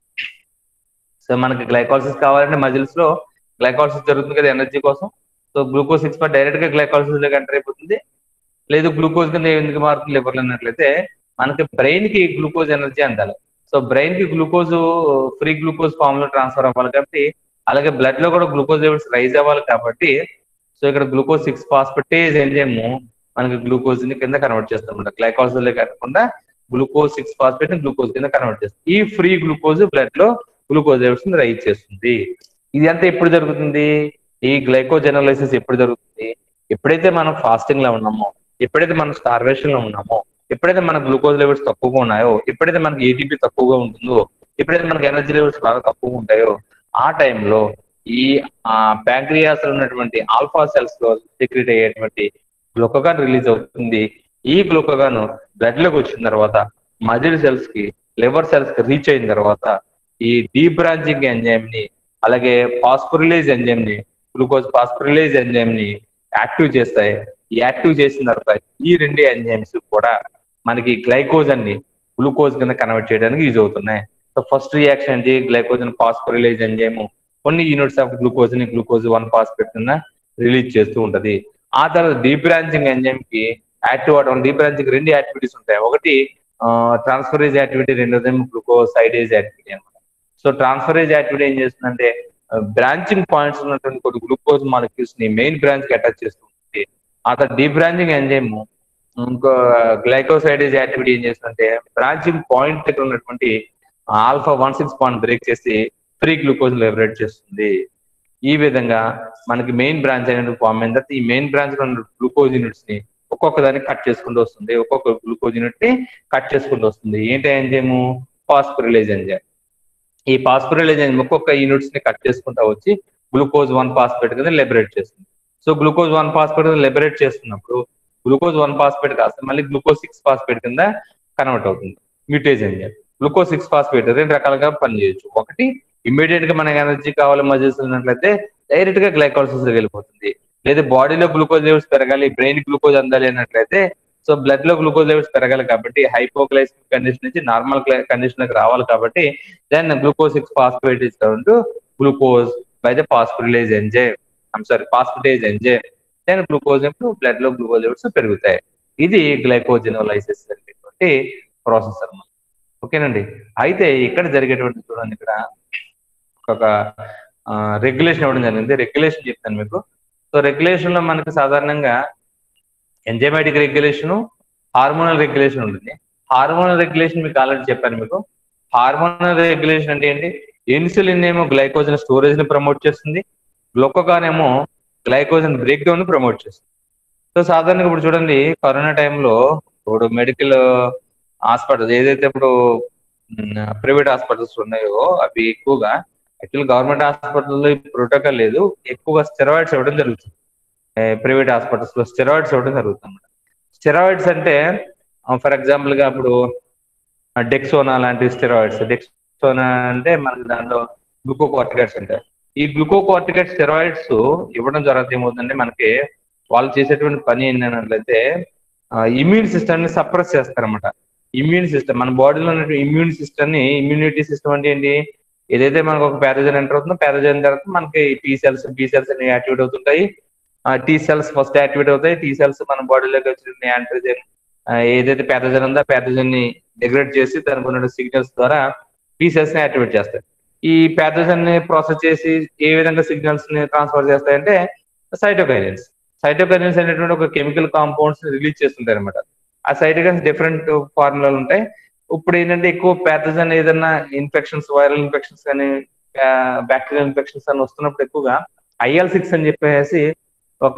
సో మనకి గ్లైకాలసిస్ కావాలంటే మజిల్స్ లో గ్లైకాలసిస్ జరుగుతుంది కదా ఎనర్జీ కోసం సో గ్లూకోజ్ సిక్స్ పర్ డైరెక్ట్ గా గ్లైకాలసిస్ లోకి ఎంటర్ అయిపోతుంది లేదు గ్లూకోజ్ కింద ఎందుకు మారుతుంది లివర్ అన్నట్లయితే మనకి బ్రెయిన్ కి గ్లూకోజ్ ఎనర్జీ అందాలి సో బ్రెయిన్ కి గ్లూకోజ్ ఫ్రీ గ్లూకోజ్ ఫామ్ లో ట్రాన్స్ఫర్ అవ్వాలి కాబట్టి అలాగే బ్లడ్ లో కూడా గ్లూకోజ్ లెవెల్స్ రైజ్ అవ్వాలి కాబట్టి సో ఇక్కడ గ్లూకోజ్ సిక్స్ ఫాస్ఫేటేజ్ ఎంజైమ్ మనకి గ్లూకోజ్ ని కింద కన్వర్ట్ చేస్తాం గ్లైకాలసిస్ లో కాకుండా గ్లూకోజ్ సిక్స్ ఫాస్ఫేట్ గ్లూకోజ్ కింద కన్వర్ట్ చేస్తుంది ఈ ఫ్రీ గ్లూకోజ్ బ్లడ్ లో గ్లూకోజ్ లెవెల్స్ రైజ్ చేస్తుంది ఇది అంతా ఎప్పుడు జరుగుతుంది ఈ గ్లైకోజెనలైసిస్ ఎప్పుడు జరుగుతుంది ఎప్పుడైతే మనం ఫాస్టింగ్ లో ఉన్నామో ఎప్పుడైతే మనం స్టార్వేషన్ లో ఉన్నామో ఎప్పుడైతే మన గ్లూకోజ్ లెవెల్స్ తక్కువగా ఉన్నాయో ఎప్పుడైతే మనకి ఏటీపీ తక్కువగా ఉంటుందో ఎప్పుడైతే మనకి ఎనర్జీ లెవెల్స్ బాగా తక్కువగా ఉంటాయో ఆ టైంలో ఈ ప్యాంక్రియాస్ లో ఉన్నటువంటి ఆల్ఫా సెల్స్ లో సెక్రెట్ అయ్యేటువంటి గ్లూకోగాన్ రిలీజ్ అవుతుంది ఈ గ్లూకోగాన్ బ్లడ్ లోకి వచ్చిన తర్వాత మజిల్ సెల్స్ కి లివర్ సెల్స్ కి రీచ్ అయిన తర్వాత ఈ డీ బ్రాంచింగ్ ఎంజైమ్ ని అలాగే ఫాస్ఫోరిలేజ్ ఎంజైమ్ ని గ్లూకోజ్ ఫాస్ఫోరిలేజ్ ఎంజైమ్ ని యాక్టివ్ చేస్తాయి ఈ యాక్టివ్ చేసిన తర్వాత ఈ రెండు ఎంజైమ్స్ కూడా మనకి గ్లైకోజన్ ని గ్లూకోజ్ కింద కన్వర్ట్ చేయడానికి యూజ్ అవుతున్నాయి సో ఫస్ట్ రియాక్షన్ ఏంటి గ్లైకోజన్ ఫాస్ఫోరిలేజ్ ఎంజైమ్ కొన్ని యూనిట్స్ ఆఫ్ గ్లూకోజ్ ని గ్లూకోజ్ వన్ ఫాస్ఫేట్ కింద రిలీజ్ చేస్తూ ఉంటది ఆ తర్వాత డీప్ బ్రాంచింగ్ ఎంజైమ్ కి యాక్టివ్ అవడం డీప్ బ్రాంచింగ్ రెండు యాక్టివిటీస్ ఉంటాయి ఒకటి ట్రాన్స్ఫరేజ్ యాక్టివిటీ రెండోదేమో గ్లూకోసైడేజ్ యాక్టివిటీ అనమాట సో ట్రాన్స్ఫరేజ్ యాక్టివిటీ ఏం చేస్తుందంటే బ్రాంచింగ్ పాయింట్స్ ఉన్నటువంటి కొన్ని గ్లూకోజ్ మాలిక్యూల్స్ ని మెయిన్ బ్రాంచ్ కి అటాచ్ చేస్తుంది ఆ తర్వాత డీప్ బ్రాంచింగ్ ఎంజైమ్ ఇంకో గ్లైకోసైడేజ్ యాక్టివిటీ ఏం చేస్తుందంటే బ్రాంచింగ్ పాయింట్ దగ్గర ఉన్నటువంటి alpha one six point break చేసి ఫ్రీ గ్లూకోజ్ లిబరేట్ చేస్తుంది ఈ విధంగా మనకి మెయిన్ బ్రాంచ్ అనేది ఫామ్ అయిన తర్వాత ఈ మెయిన్ బ్రాంచ్ లో ఉన్న గ్లూకోజ్ యూనిట్స్ ని ఒక్కొక్క దాన్ని కట్ చేసుకుంటూ వస్తుంది ఒక్కొక్క గ్లూకోజ్ యూనిట్ ని కట్ చేసుకుంటూ వస్తుంది ఏంటి ఎంజైమ్ ఫాస్ఫరిలేజ్ ఎంజైమ్ ఈ ఫాస్ఫరిలేజ్ ఎంజైమ్ ఒక్కొక్క యూనిట్స్ ని కట్ చేసుకుంటూ వచ్చి గ్లూకోజ్ వన్ ఫాస్ఫేట్ కింద లిబరేట్ చేస్తుంది సో గ్లూకోజ్ వన్ ఫాస్ఫేట్ కింద లిబరేట్ చేస్తున్నప్పుడు గ్లూకోజ్ వన్ ఫాస్ఫేట్ కాస్త మళ్ళీ గ్లూకోజ్ సిక్స్ ఫాస్ఫేట్ కింద కన్వర్ట్ అవుతుంది mutase enzyme glucose six phosphate రెండు రకాలుగా పనిచేయచ్చు ఒకటి ఇమ్మీడియట్ గా మనకి ఎనర్జీ కావాలి మజిల్స్ ఉన్నట్లయితే డైరెక్ట్ గా గ్లైకాలసిస్ వెళ్ళిపోతుంది లేదా బాడీలో గ్లూకోజ్ లెవెల్స్ పెరగాలి బ్రెయిన్ గ్లూకోజ్ అందాలి అన్నట్లయితే సో బ్లడ్ లో గ్లూకోజ్ లెవెల్స్ పెరగాలి కాబట్టి హైపోగ్లైసిమిక్ కండిషన్ నుంచి నార్మల్ కండిషన్ కి రావాలి కాబట్టి then glucose six phosphate is glucose by the phosphorylase enzyme I'm sorry phosphatase enzyme then glucose blood లో గ్లూకోజ్ లెవెల్స్ పెరుగుతాయి ఇది గ్లైకోజెనోలైసిస్ అనేటువంటి ప్రాసెస్ అన్నమాట ఓకేనండి అయితే ఇక్కడ జరిగేటువంటి చూడండి ఇక్కడ ఒక రెగ్యులేషన్ ఇవ్వడం జరిగింది రెగ్యులేషన్ చెప్తాను మీకు సో రెగ్యులేషన్ లో మనకు సాధారణంగా ఎంజైమాటిక్ రెగ్యులేషన్ హార్మోనల్ రెగ్యులేషన్ ఉంటుంది హార్మోనల్ రెగ్యులేషన్ మీకు ఆల్రెడీ చెప్పాను మీకు హార్మోనల్ రెగ్యులేషన్ అంటే ఏంటి ఇన్సులిన్ ఏమో గ్లైకోజన్ స్టోరేజ్ ని ప్రమోట్ చేస్తుంది గ్లూకోగాన్ ఏమో గ్లైకోజన్ బ్రేక్ డౌన్ ని ప్రమోట్ చేస్తుంది సో సాధారణంగా ఇప్పుడు చూడండి కరోనా టైంలో ఇప్పుడు మెడికల్ హాస్పిటల్స్ ఏదైతే ఇప్పుడు ప్రైవేట్ హాస్పిటల్స్ ఉన్నాయో అవి ఎక్కువగా యాక్చువల్ గవర్నమెంట్ హాస్పిటల్లో ప్రోటోకాల్ లేదు ఎక్కువగా స్టెరాయిడ్స్ ఇవ్వడం జరుగుతుంది ప్రైవేట్ హాస్పిటల్స్ లో స్టెరాయిడ్స్ ఇవ్వడం జరుగుతుంది స్టెరాయిడ్స్ అంటే ఫర్ ఎగ్జాంపుల్ గా ఇప్పుడు డెక్సోనా లాంటి స్టెరాయిడ్స్ డెక్సోనా అంటే మనకి దాంట్లో గ్లూకోకార్టికైడ్స్ ఉంటాయి ఈ గ్లూకోకార్టికైడ్ స్టెరాయిడ్స్ ఇవ్వడం జరుగుతుంది ఏమవుతుందంటే మనకి వాళ్ళు చేసేటువంటి పని ఏంటన్నట్లయితే ఇమ్యూన్ సిస్టమ్ ని సప్రెస్ చేస్తారన్నమాట ఇమ్యూన్ సిస్టమ్ మన బాడీలో ఉన్న ఇమ్యూన్ సిస్టమ్ ని ఇమ్యూనిటీ సిస్టమ్ అంటే ఏంటి ఏదైతే మనకు ఒక ప్యారజన్ ఎంటర్ అవుతుందో ప్యారజన్ తర్వాత మనకి టీ సెల్స్ బి సెల్స్ అనేవి యాక్టివేట్ అవుతుంటాయి టీ సెల్స్ ఫస్ట్ యాక్టివేట్ అవుతాయి టీ సెల్స్ మన బాడీలోకి వచ్చిన యాంట్రోజన్ ఏదైతే ప్యాథోజన్ ఉందో ప్యాథోజన్ ని డిగ్రేడ్ చేసి దానికి ఉన్న సిగ్నల్స్ ద్వారా టీ సెల్స్ ని యాక్టివేట్ చేస్తాయి ఈ ప్యాథోజన్ ని ప్రాసెస్ చేసి ఏ విధంగా సిగ్నల్స్ ని ట్రాన్స్ఫర్ చేస్తాయంటే సైటోకైనిన్స్ సైటోకైనిన్స్ అనేటువంటి ఒక కెమికల్ కాంపౌండ్స్ రిలీజ్ చేస్తుంటాయి అనమాట ఆ సైటోకైన్స్ డిఫరెంట్ ఫార్ములాలు ఉంటాయి ఇప్పుడు ఏంటంటే ఎక్కువ ప్యాథోజన్ ఏదైనా ఇన్ఫెక్షన్స్ వైరల్ ఇన్ఫెక్షన్స్ కానీ బ్యాక్టీరియల్ ఇన్ఫెక్షన్స్ అని వస్తున్నప్పుడు ఎక్కువగా ఐఎల్ సిక్స్ అని చెప్పేసి ఒక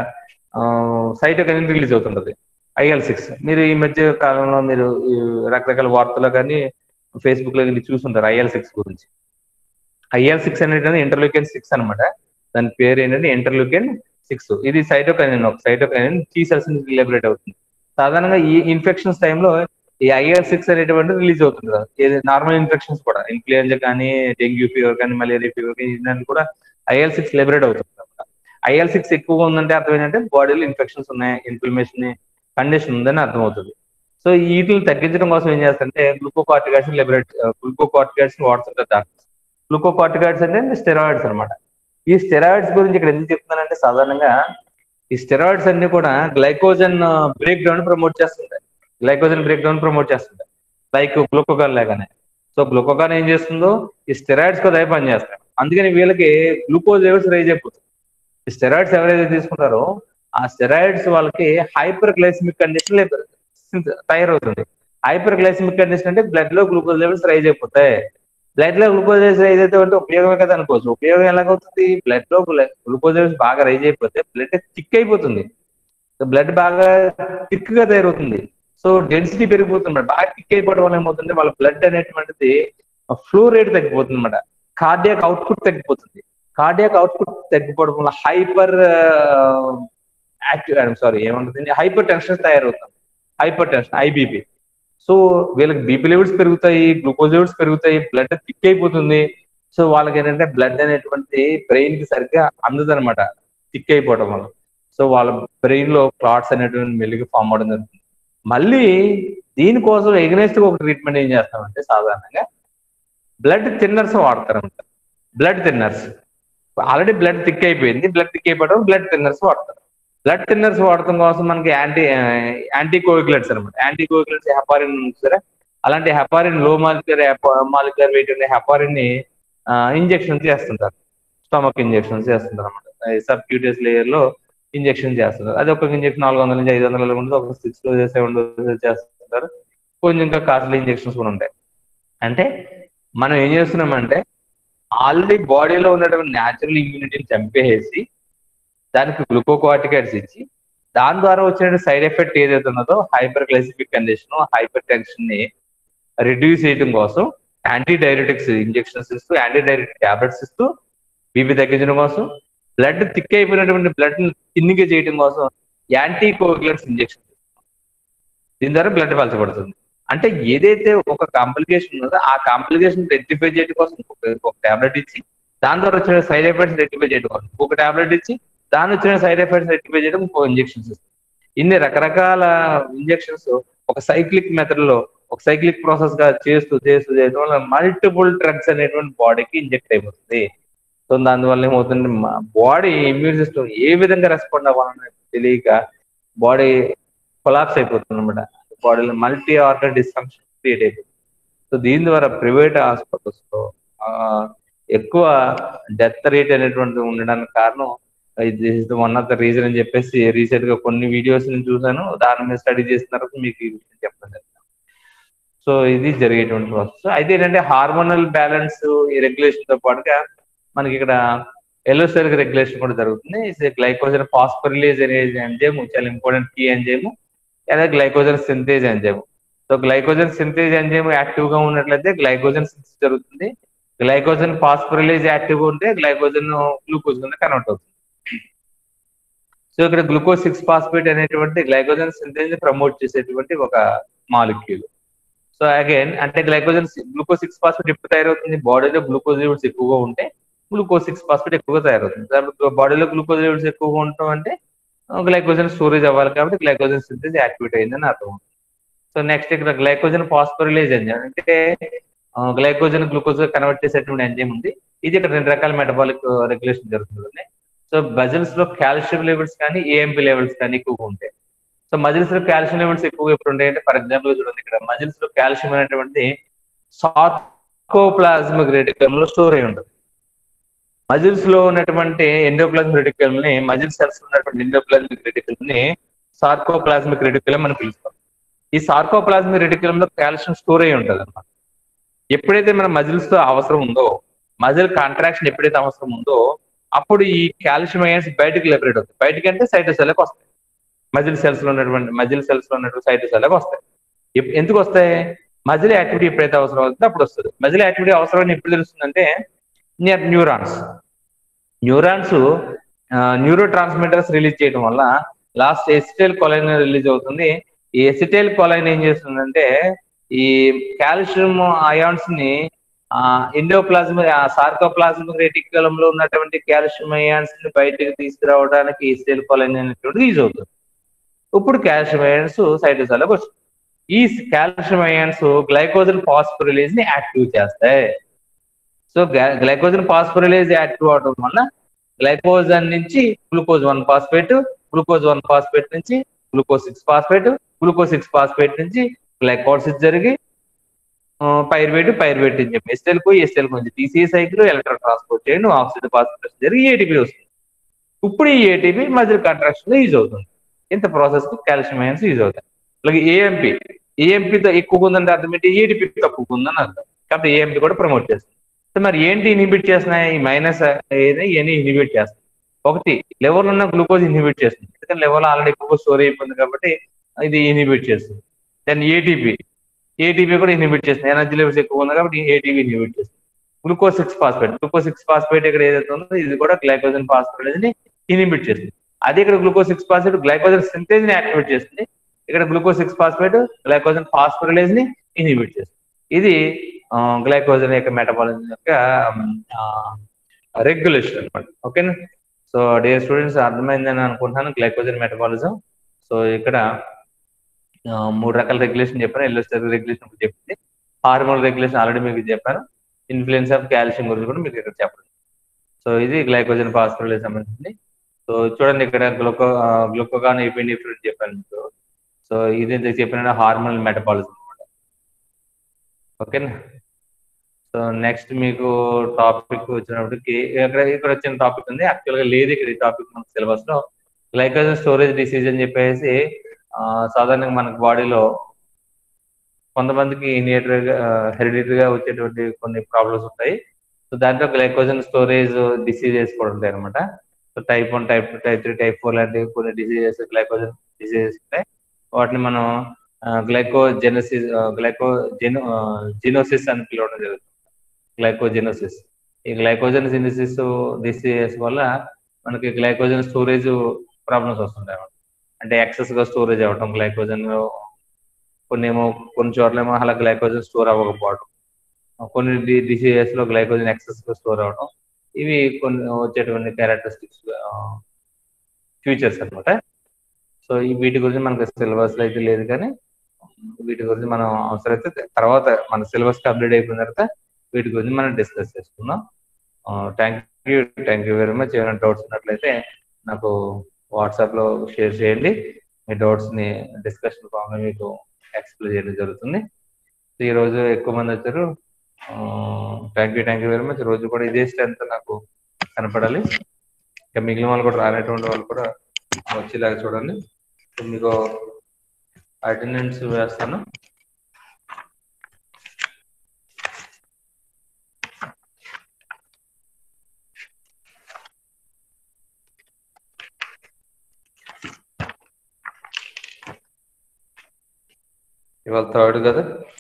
సైటోకైనిన్ రిలీజ్ అవుతుంటది ఐఎల్ సిక్స్ మీరు ఈ మధ్య కాలంలో మీరు రకరకాల వార్తలు కానీ ఫేస్బుక్ లో కానీ చూసుంటారు ఐఎల్ సిక్స్ గురించి ఐఎల్ సిక్స్ అనేది ఇంటర్లూకెన్ సిక్స్ అనమాట దాని పేరు ఏంటంటే ఇంటర్లూకెన్ సిక్స్ ఇది సైటోకైనిన్ ఒక సైటోకైనిన్ టీ సెల్స్ నుంచి లిబరేట్ అవుతుంది సాధారణంగా ఈ ఇన్ఫెక్షన్స్ టైంలో ఈ ఐఎల్ సిక్స్ అనేటువంటి రిలీజ్ అవుతుంది కదా ఏది నార్మల్ ఇన్ఫెక్షన్స్ కూడా ఇన్ఫ్లుయెంజా కానీ డెంగ్యూ ఫీవర్ కానీ మలేరియా ఫీవర్ కానీ ఇలాంటి కూడా ఐఎల్ సిక్స్ లిబరేట్ అవుతుంది అనమాట ఐఎల్ సిక్స్ ఎక్కువగా ఉందంటే అర్థం ఏంటంటే బాడీలో ఇన్ఫెక్షన్స్ ఉన్నాయి ఇన్ఫ్లమేషన్ కండిషన్ ఉందని అర్థమవుతుంది సో వీటిని తగ్గించడం కోసం ఏం చేస్తారంటే గ్లూకోకార్టికాయిడ్స్ లిబరేట్ గ్లూకోకార్టికాయిడ్స్ వాడుతుంటారు డాక్టర్స్ గ్లూకోకార్టికాయిడ్స్ అంటే స్టెరాయిడ్స్ అనమాట ఈ స్టెరాయిడ్స్ గురించి ఇక్కడ ఎందుకు చెప్తున్నానంటే సాధారణంగా ఈ స్టెరాయిడ్స్ అన్ని కూడా గ్లైకోజన్ బ్రేక్ డౌన్ ప్రమోట్ చేస్తుంటాయి గ్లైకోజన్ బ్రేక్ డౌన్ ప్రమోట్ చేస్తుంటాయి లైక్ గ్లూకోగాన్ లాగానే సో గ్లూకోగాన్ ఏం చేస్తుందో ఈ స్టెరాయిడ్స్ కూడా అదే పని చేస్తాయి అందుకని వీళ్ళకి గ్లూకోజ్ లెవెల్స్ రైజ్ అయిపోతుంది ఈ స్టెరాయిడ్స్ ఎవరైతే తీసుకుంటారో ఆ స్టెరాయిడ్స్ వాళ్ళకి హైపర్ గ్లైసిమిక్ కండిషన్ తయారవుతుంది హైపర్ గ్లైసిమిక్ కండిషన్ అంటే బ్లడ్ లో గ్లూకోజ్ లెవెల్స్ రైజ్ అయిపోతాయి బ్లడ్ లో గ్లూకోజ్ లెవెల్స్ రైజ్ అయితే అంటే ఉపయోగమే కదా అనుకోవచ్చు ఉపయోగం ఎలాగవుతుంది బ్లడ్ లో గ్లూకోజ్ లెవెల్స్ బాగా రైజ్ అయిపోతే బ్లడ్ థిక్ అయిపోతుంది బ్లడ్ బాగా థిక్ గా తయారవుతుంది సో డెన్సిటీ పెరిగిపోతుంది బాగా థిక్ అయిపోవడం వల్ల ఏమవుతుంది వాళ్ళ బ్లడ్ అనేటువంటిది ఫ్లో రేట్ తగ్గిపోతుంది అనమాట కార్డియాక్ అవుట్పుట్ తగ్గిపోతుంది కార్డియాక్ అవుట్పుట్ తగ్గిపోవడం వల్ల హైపర్ యాక్టివ్ సారీ ఏమంటుంది హైపర్ టెన్షన్ తయారవుతుంది హైపర్ టెన్షన్ ఐబీపీ సో వీళ్ళకి బీపీ లెవెల్స్ పెరుగుతాయి గ్లూకోజ్ లెవెల్స్ పెరుగుతాయి బ్లడ్ థిక్ అయిపోతుంది సో వాళ్ళకి ఏంటంటే బ్లడ్ అనేటువంటి బ్రెయిన్ కి సరిగ్గా అందదు అనమాట థిక్ అయిపోవడం వల్ల సో వాళ్ళ బ్రెయిన్ లో క్లాట్స్ అనేటువంటి మెల్లిగా ఫామ్ అవడం జరుగుతుంది మళ్ళీ దీనికోసం ఎగ్నెస్ట్ ఒక ట్రీట్మెంట్ ఏం చేస్తామంటే సాధారణంగా బ్లడ్ థిన్నర్స్ వాడతారనమాట blood thinners already blood thick అయిపోయింది బ్లడ్ థిక్ అయిపోవడం బ్లడ్ థిన్నర్స్ వాడతారు బ్లడ్ థిన్నర్స్ వాడటం కోసం మనకి యాంటీ యాంటీ కోవిగులెంట్స్ అనమాట యాంటీ కోవిగులెంట్స్ హెపారిన్ సరే అలాంటి heparin low molecular molecular weight ఉండే హెపారిన్ ని ఇంజెక్షన్ చేస్తుంటారు స్టమక్ ఇంజెక్షన్ చేస్తుంటారు అనమాట సబ్క్యూటియస్ లేయర్ లో ఇంజెక్షన్ చేస్తున్నారు అది ఒక ఇంజెక్షన్ నాలుగు వందల నుంచి ఐదు వందల ఉంటుంది ఒక సిక్స్ డోసెస్ సెవెన్ డోసెస్ చేస్తుంటారు కొంచెం ఇంకా కాస్ట్లీ ఇంజెక్షన్స్ కూడా ఉంటాయి అంటే మనం ఏం చేస్తున్నామంటే ఆల్రెడీ బాడీలో ఉన్నటువంటి న్యాచురల్ ఇమ్యూనిటీని చంపేసి దానికి గ్లూకోకార్టికైడ్స్ ఇచ్చి దాని ద్వారా వచ్చిన సైడ్ ఎఫెక్ట్ ఏదైతే ఉన్నదో hyperglycemic condition hypertension ని రిడ్యూస్ చేయడం కోసం యాంటీ డైరెటిక్స్ ఇంజెక్షన్స్ ఇస్తూ యాంటీ డైరెటిక్ టాబ్లెట్స్ ఇస్తూ బీపీ తగ్గించడం కోసం బ్లడ్ థిక్ అయిపోయినటువంటి బ్లడ్ ని తిన్నిగా చేయడం కోసం యాంటీ కోగులెంట్స్ ఇంజెక్షన్ దీని ద్వారా బ్లడ్ పలచబడుతుంది అంటే ఏదైతే ఒక కాంప్లికేషన్ ఉన్నదో ఆ కాంప్లికేషన్ రెక్టిఫై చేయడం కోసం ఒక టాబ్లెట్ ఇచ్చి దాని ద్వారా వచ్చిన సైడ్ ఎఫెక్ట్స్ రెక్టిఫై చేయడం కోసం ఒక టాబ్లెట్ ఇచ్చి దాని వచ్చిన సైడ్ ఎఫెక్ట్స్ రెక్టిఫై చేయడం ఇంకో ఇంజెక్షన్స్ ఇస్తుంది ఇన్ని రకరకాల ఇంజెక్షన్స్ ఒక సైక్లిక్ మెథడ్ లో ఒక సైక్లిక్ ప్రాసెస్ గా చేస్తూ చేస్తూ చేయడం వల్ల మల్టిపుల్ డ్రగ్స్ అనేటువంటి బాడీకి ఇంజెక్ట్ అయిపోతుంది సో దానివల్ల ఏమవుతుంది బాడీ ఇమ్యూన్ సిస్టమ్ ఏ విధంగా రెస్పాండ్ అవ్వాలని తెలియక బాడీ కొలాప్స్ అయిపోతుంది అనమాట బాడీలో మల్టీ ఆర్గన్ డిస్ఫంక్షన్ క్రియేట్ అయిపోతుంది సో దీని ద్వారా ప్రైవేట్ హాస్పిటల్స్ లో ఎక్కువ డెత్ రేట్ అనేటువంటి ఉండడానికి కారణం this one of the reason అని చెప్పేసి రీసెంట్ గా కొన్ని వీడియోస్ నేను చూసాను దాని మీద స్టడీ చేసిన తర్వాత మీకు ఈ విషయం చెప్పడం జరిగింది సో ఇది జరిగేటువంటి ప్రాసెస్ అయితే ఏంటంటే హార్మోనల్ బ్యాలెన్స్ ఈ రెగ్యులేషన్ తో పాటుగా మనకి ఇక్కడ ఎల్లోసెల్ రెగ్యులేషన్ కూడా జరుగుతుంది గ్లైకోజన్ ఫాస్ఫరిలేజ్ అనే ఎంజైమ్ చాలా ఇంపార్టెంట్ కీ ఎంజైమ్ లేదా glycogen synthase enzyme so glycogen synthase enzyme active గా ఉన్నట్లయితే గ్లైకోజన్ సింథేజ్ జరుగుతుంది గ్లైకోజన్ ఫాస్ఫరిలేజ్ యాక్టివ్ ఉంటే గ్లైకోజన్ గ్లూకోజ్ కింద కన్వర్ట్ అవుతుంది సో ఇక్కడ గ్లూకోజ్ సిక్స్ ఫాస్ఫేట్ అనేటువంటి గ్లైకోజన్ సింథేజ్ ప్రమోట్ చేసేటువంటి ఒక మాలిక్యూల్ సో అగైన్ అంటే గ్లైకోజన్ గ్లూకోజ్ సిక్స్ ఫాస్ఫేట్ ఎప్పుడు తయారవుతుంది బాడీలో గ్లూకోజ్ లెవెల్స్ ఎక్కువగా ఉంటే గ్లూకోజ్ సిక్స్ ఫాస్ఫేట్ ఎక్కువగా తయారవుతుంది బాడీలో గ్లూకోజ్ లెవెల్స్ ఎక్కువగా ఉండటం అంటే గ్లైకోజన్ స్టోరేజ్ అవ్వాలి కాబట్టి గ్లైకోజన్ సింథేజ్ యాక్టివేట్ అయిందని అర్థం సో నెక్స్ట్ ఇక్కడ గ్లైకోజన్ ఫాస్ఫరిలేజ్ ఎంజైమ్ అంటే గ్లైకోజన్ గ్లూకోజ్ కన్వర్ట్ చేసేటువంటి ఎంజైమ్ ఉంది ఇది ఇక్కడ రెండు రకాల మెటబాలిక్ రెగ్యులేషన్ జరుగుతుంది సో మజిల్స్ లో కాల్షియం లెవెల్స్ కానీ ఏఎంపి లెవెల్స్ కానీ ఎక్కువగా ఉంటాయి సో మజిల్స్ లో కాల్షియం లెవెల్స్ ఎక్కువగా ఎప్పుడు ఉంటాయంటే ఫర్ ఎగ్జాంపుల్ చూడండి ఇక్కడ మజిల్స్ లో కాల్షియం అనేటువంటి సార్కోప్లాజ్మిక్ రెటికల్ లో స్టోర్ అయి ఉంటుంది మజిల్స్ లో ఉన్నటువంటి ఎండోప్లాజ్మిక్ రెటికల్ ని మజిల్ సెల్స్ ఉన్నటువంటి ఎండోప్లాజ్మిక్ రెటికల్ ని సార్కోప్లాజ్మిక్ రెటికల్ మనం పిలుస్తాం ఈ సార్కోప్లాజ్మిక్ రెటికల్ లో కాల్షియం స్టోర్ అయి ఉంటుంది అన్నమాట ఎప్పుడైతే మన మజిల్స్ తో అవసరం ఉందో మజిల్ కాంట్రాక్షన్ ఎప్పుడైతే అవసరం ఉందో అప్పుడు ఈ కాల్షియం అయాన్స్ బయటకు లిబరేట్ అవుతాయి బయటకి అంటే సైటోసెల్కి వస్తాయి మజిల్ సెల్స్ లో ఉన్నటువంటి మజిల్ సెల్స్ లో ఉన్నటువంటి సైటోసెల్కి వస్తాయి ఎందుకు వస్తాయి మజిల్ యాక్టివిటీ ఎప్పుడైతే అవసరం అవుతుందో అప్పుడు వస్తుంది మజిల్ యాక్టివిటీ అవసరం ఎప్పుడు తెలుస్తుందంటే neurons neurons neurotransmitters release చేయడం వల్ల లాస్ట్ ఎసిటైల్ కొలైన్ రిలీజ్ అవుతుంది ఈ ఎసిటైల్ కొలైన్ ఏం చేస్తుందంటే ఈ కాల్షియం అయాన్స్ ని ఎండోప్లాజ్మ సార్కోప్లాజ్మిక్ రెటిక్యులంలో ఉన్నటువంటి కాల్షియం అయాన్స్ ని బయటకు తీసుకురావడానికి ఎసిటైల్ కొలైన్ అనేటువంటి యూజ్ అవుతుంది ఇప్పుడు కాల్షియం అయాన్స్ సైటోసాలకు వస్తుంది ఈ కాల్షియం అయాన్స్ గ్లైకోజన్ ఫాస్ఫోరిలేజ్ ని యాక్టివ్ చేస్తాయి సో గ్లైకోజన్ ఫాస్ఫోరిలేజ్ యాక్టివ్ అవడం వల్ల గ్లైకోజన్ నుంచి glucose one phosphate glucose one phosphate నుంచి glucose six phosphate glucose six phosphate నుంచి గ్లైకోసిస్ జరిగి పైర్వేట్ పైర్వేట్ అని చెప్పి ఎస్టెల్ కు ఎస్టెల్ నుంచి టీసీఏ సైకిల్ ఎలక్ట్రాన్ ట్రాన్స్పోర్ట్ చేయడం ఆక్సిజన్ ఫాస్ఫేట్ జరిగి ఏటీపీ వస్తుంది ఇప్పుడు ఈ ఏటీపీ మజిల్ కాంట్రాక్షన్ లో యూజ్ అవుతుంది ఇంత ప్రాసెస్ కు కాల్షియం అయాన్స్ యూజ్ అవుతాయి అలాగే ఏఎంపీ ఏఎంపీతో ఎక్కువగా ఉందంటే అర్థం ఏంటి ఏటీపీ తక్కువగా ఉందని అర్థం కాబట్టి ఏఎంపీ కూడా ప్రమోట్ చేస్తుంది సో మరి ఏంటి ఇన్హిబిట్ చేస్తున్నాయి ఈ మైనస్ ఏది ఇవన్నీ ఇన్హిబిట్ చేస్తాయి ఒకటి లెవెల్ ఉన్న గ్లూకోజ్ ఇన్హిబిట్ చేస్తుంది ఎందుకంటే లెవెల్ ఆల్రెడీ ఎక్కువగా స్టోర్ అయిపోయింది కాబట్టి ఇది ఇన్హిబిట్ చేస్తుంది దెన్ ఏటీపీ ఏటీపీ కూడా ఇన్హిబిట్ చేస్తుంది ఎనర్జీ లెవెల్స్ ఎక్కువ ఉంది కాబట్టి ఏటీపీ ఇన్హిబిట్ చేస్తుంది glucose six phosphate glucose six phosphate ఇక్కడ ఏదైతే ఉందో ఇది కూడా గ్లైకోజన్ ఫాస్ఫేట్ ని ఇన్హిబిట్ చేస్తుంది అదే ఇక్కడ glucose six phosphate glycogen synthase ని యాక్టివేట్ చేస్తుంది ఇక్కడ glucose six phosphate glycogen phosphorylase ని ఇన్హిబిట్ చేస్తుంది ఇది గ్లైకోజన్ యొక్క మెటబాలిజం యొక్క రెగ్యులేషన్ అనమాట ఓకేనా సో డియర్ స్టూడెంట్స్ అర్థమైందని అనుకుంటున్నాను గ్లైకోజన్ మెటబాలిజం సో ఇక్కడ మూడు రకాల రెగ్యులేషన్ చెప్పాను ఎల్లోస్టర్ రెగ్యులేషన్ చెప్పింది హార్మోన్ రెగ్యులేషన్ ఆల్రెడీ మీకు చెప్పాను ఇన్ఫ్లుయెన్స్ ఆఫ్ కాల్షియం గురించి కూడా మీకు ఇక్కడ చెప్పండి సో ఇది గ్లైకోజన్ ఫాస్ఫోరిలేజ్ సంబంధించింది సో చూడండి ఇక్కడ గ్లూకో గ్లూకోగాన్ ఎపినిఫ్రిన్ చెప్పాను మీకు సో ఇది ఎందుకు చెప్పిన హార్మోన్ మెటబాలిజం అనమాట ఓకేనా సో నెక్స్ట్ మీకు టాపిక్ వచ్చినప్పటికి ఇక్కడ ఇక్కడ వచ్చిన టాపిక్ ఉంది యాక్చువల్ గా లేదు ఇక్కడ ఈ టాపిక్ మన సిలబస్ లో గ్లైకోజన్ స్టోరేజ్ డిసీజ్ అని చెప్పేసి ఆ, సాధారణంగా మనకు బాడీలో కొంతమందికి ఇనియేటరీగా హెరిడిటరీగా వచ్చేటువంటి కొన్ని ప్రాబ్లమ్స్ ఉంటాయి సో దాంట్లో గ్లైకోజన్ స్టోరేజ్ డిసీజెస్ కూడా ఉంటాయి అనమాట so type one type two type three type four లాంటి కొన్ని డిసీజెస్ గ్లైకోజన్ డిసీజెస్ ఉంటాయి వాటిని మనం గ్లైకోజెనసిస్ గ్లైకో జెనో జినోసిస్ అని పిలవడం జరుగుతుంది గ్లైకోజెనోసిస్ ఈ గ్లైకోజన్ జినోసిస్ డిసీజెస్ వల్ల మనకి గ్లైకోజన్ స్టోరేజ్ ప్రాబ్లమ్స్ వస్తుంటాయి అన్నమాట అంటే ఎక్సెస్ గా స్టోరేజ్ అవ్వటం గ్లైకోజన్ కొన్ని ఏమో కొన్ని చోట్ల ఏమో అలా గ్లైకోజన్ స్టోర్ అవ్వకపోవడం కొన్ని డిసీజెస్ లో గ్లైకోజన్ ఎక్సెస్ గా స్టోర్ అవ్వడం ఇవి కొన్ని వచ్చేటువంటి క్యారెక్టరిస్టిక్స్ ఫ్యూచర్స్ అన్నమాట సో ఈ వీటి గురించి మనకు సిలబస్ లో అయితే లేదు కానీ వీటి గురించి మనం అవసరమైతే తర్వాత మన సిలబస్ అప్డేట్ అయిపోయిన తర్వాత వీటి గురించి మనం డిస్కస్ చేసుకుందాం thank you thank you very much ఏమైనా డౌట్స్ ఉన్నట్లయితే నాకు వాట్సాప్ లో షేర్ చేయండి మీ డౌట్స్ ని డిస్కషన్ ఫామ్ లో మీకు ఎక్స్ప్లెయిన్ చేయడం జరుగుతుంది సో ఈ రోజు ఎక్కువ మంది వచ్చారు thank you thank you very much రోజు కూడా ఇదే స్ట్రెంత్ నాకు కనపడాలి ఇంకా మిగిలిన వాళ్ళు కూడా రానటువంటి వాళ్ళు కూడా వచ్చేలాగా చూడండి సో మీకు అటెండెన్స్ వేస్తాను ఇవాళ థర్డ్ కదా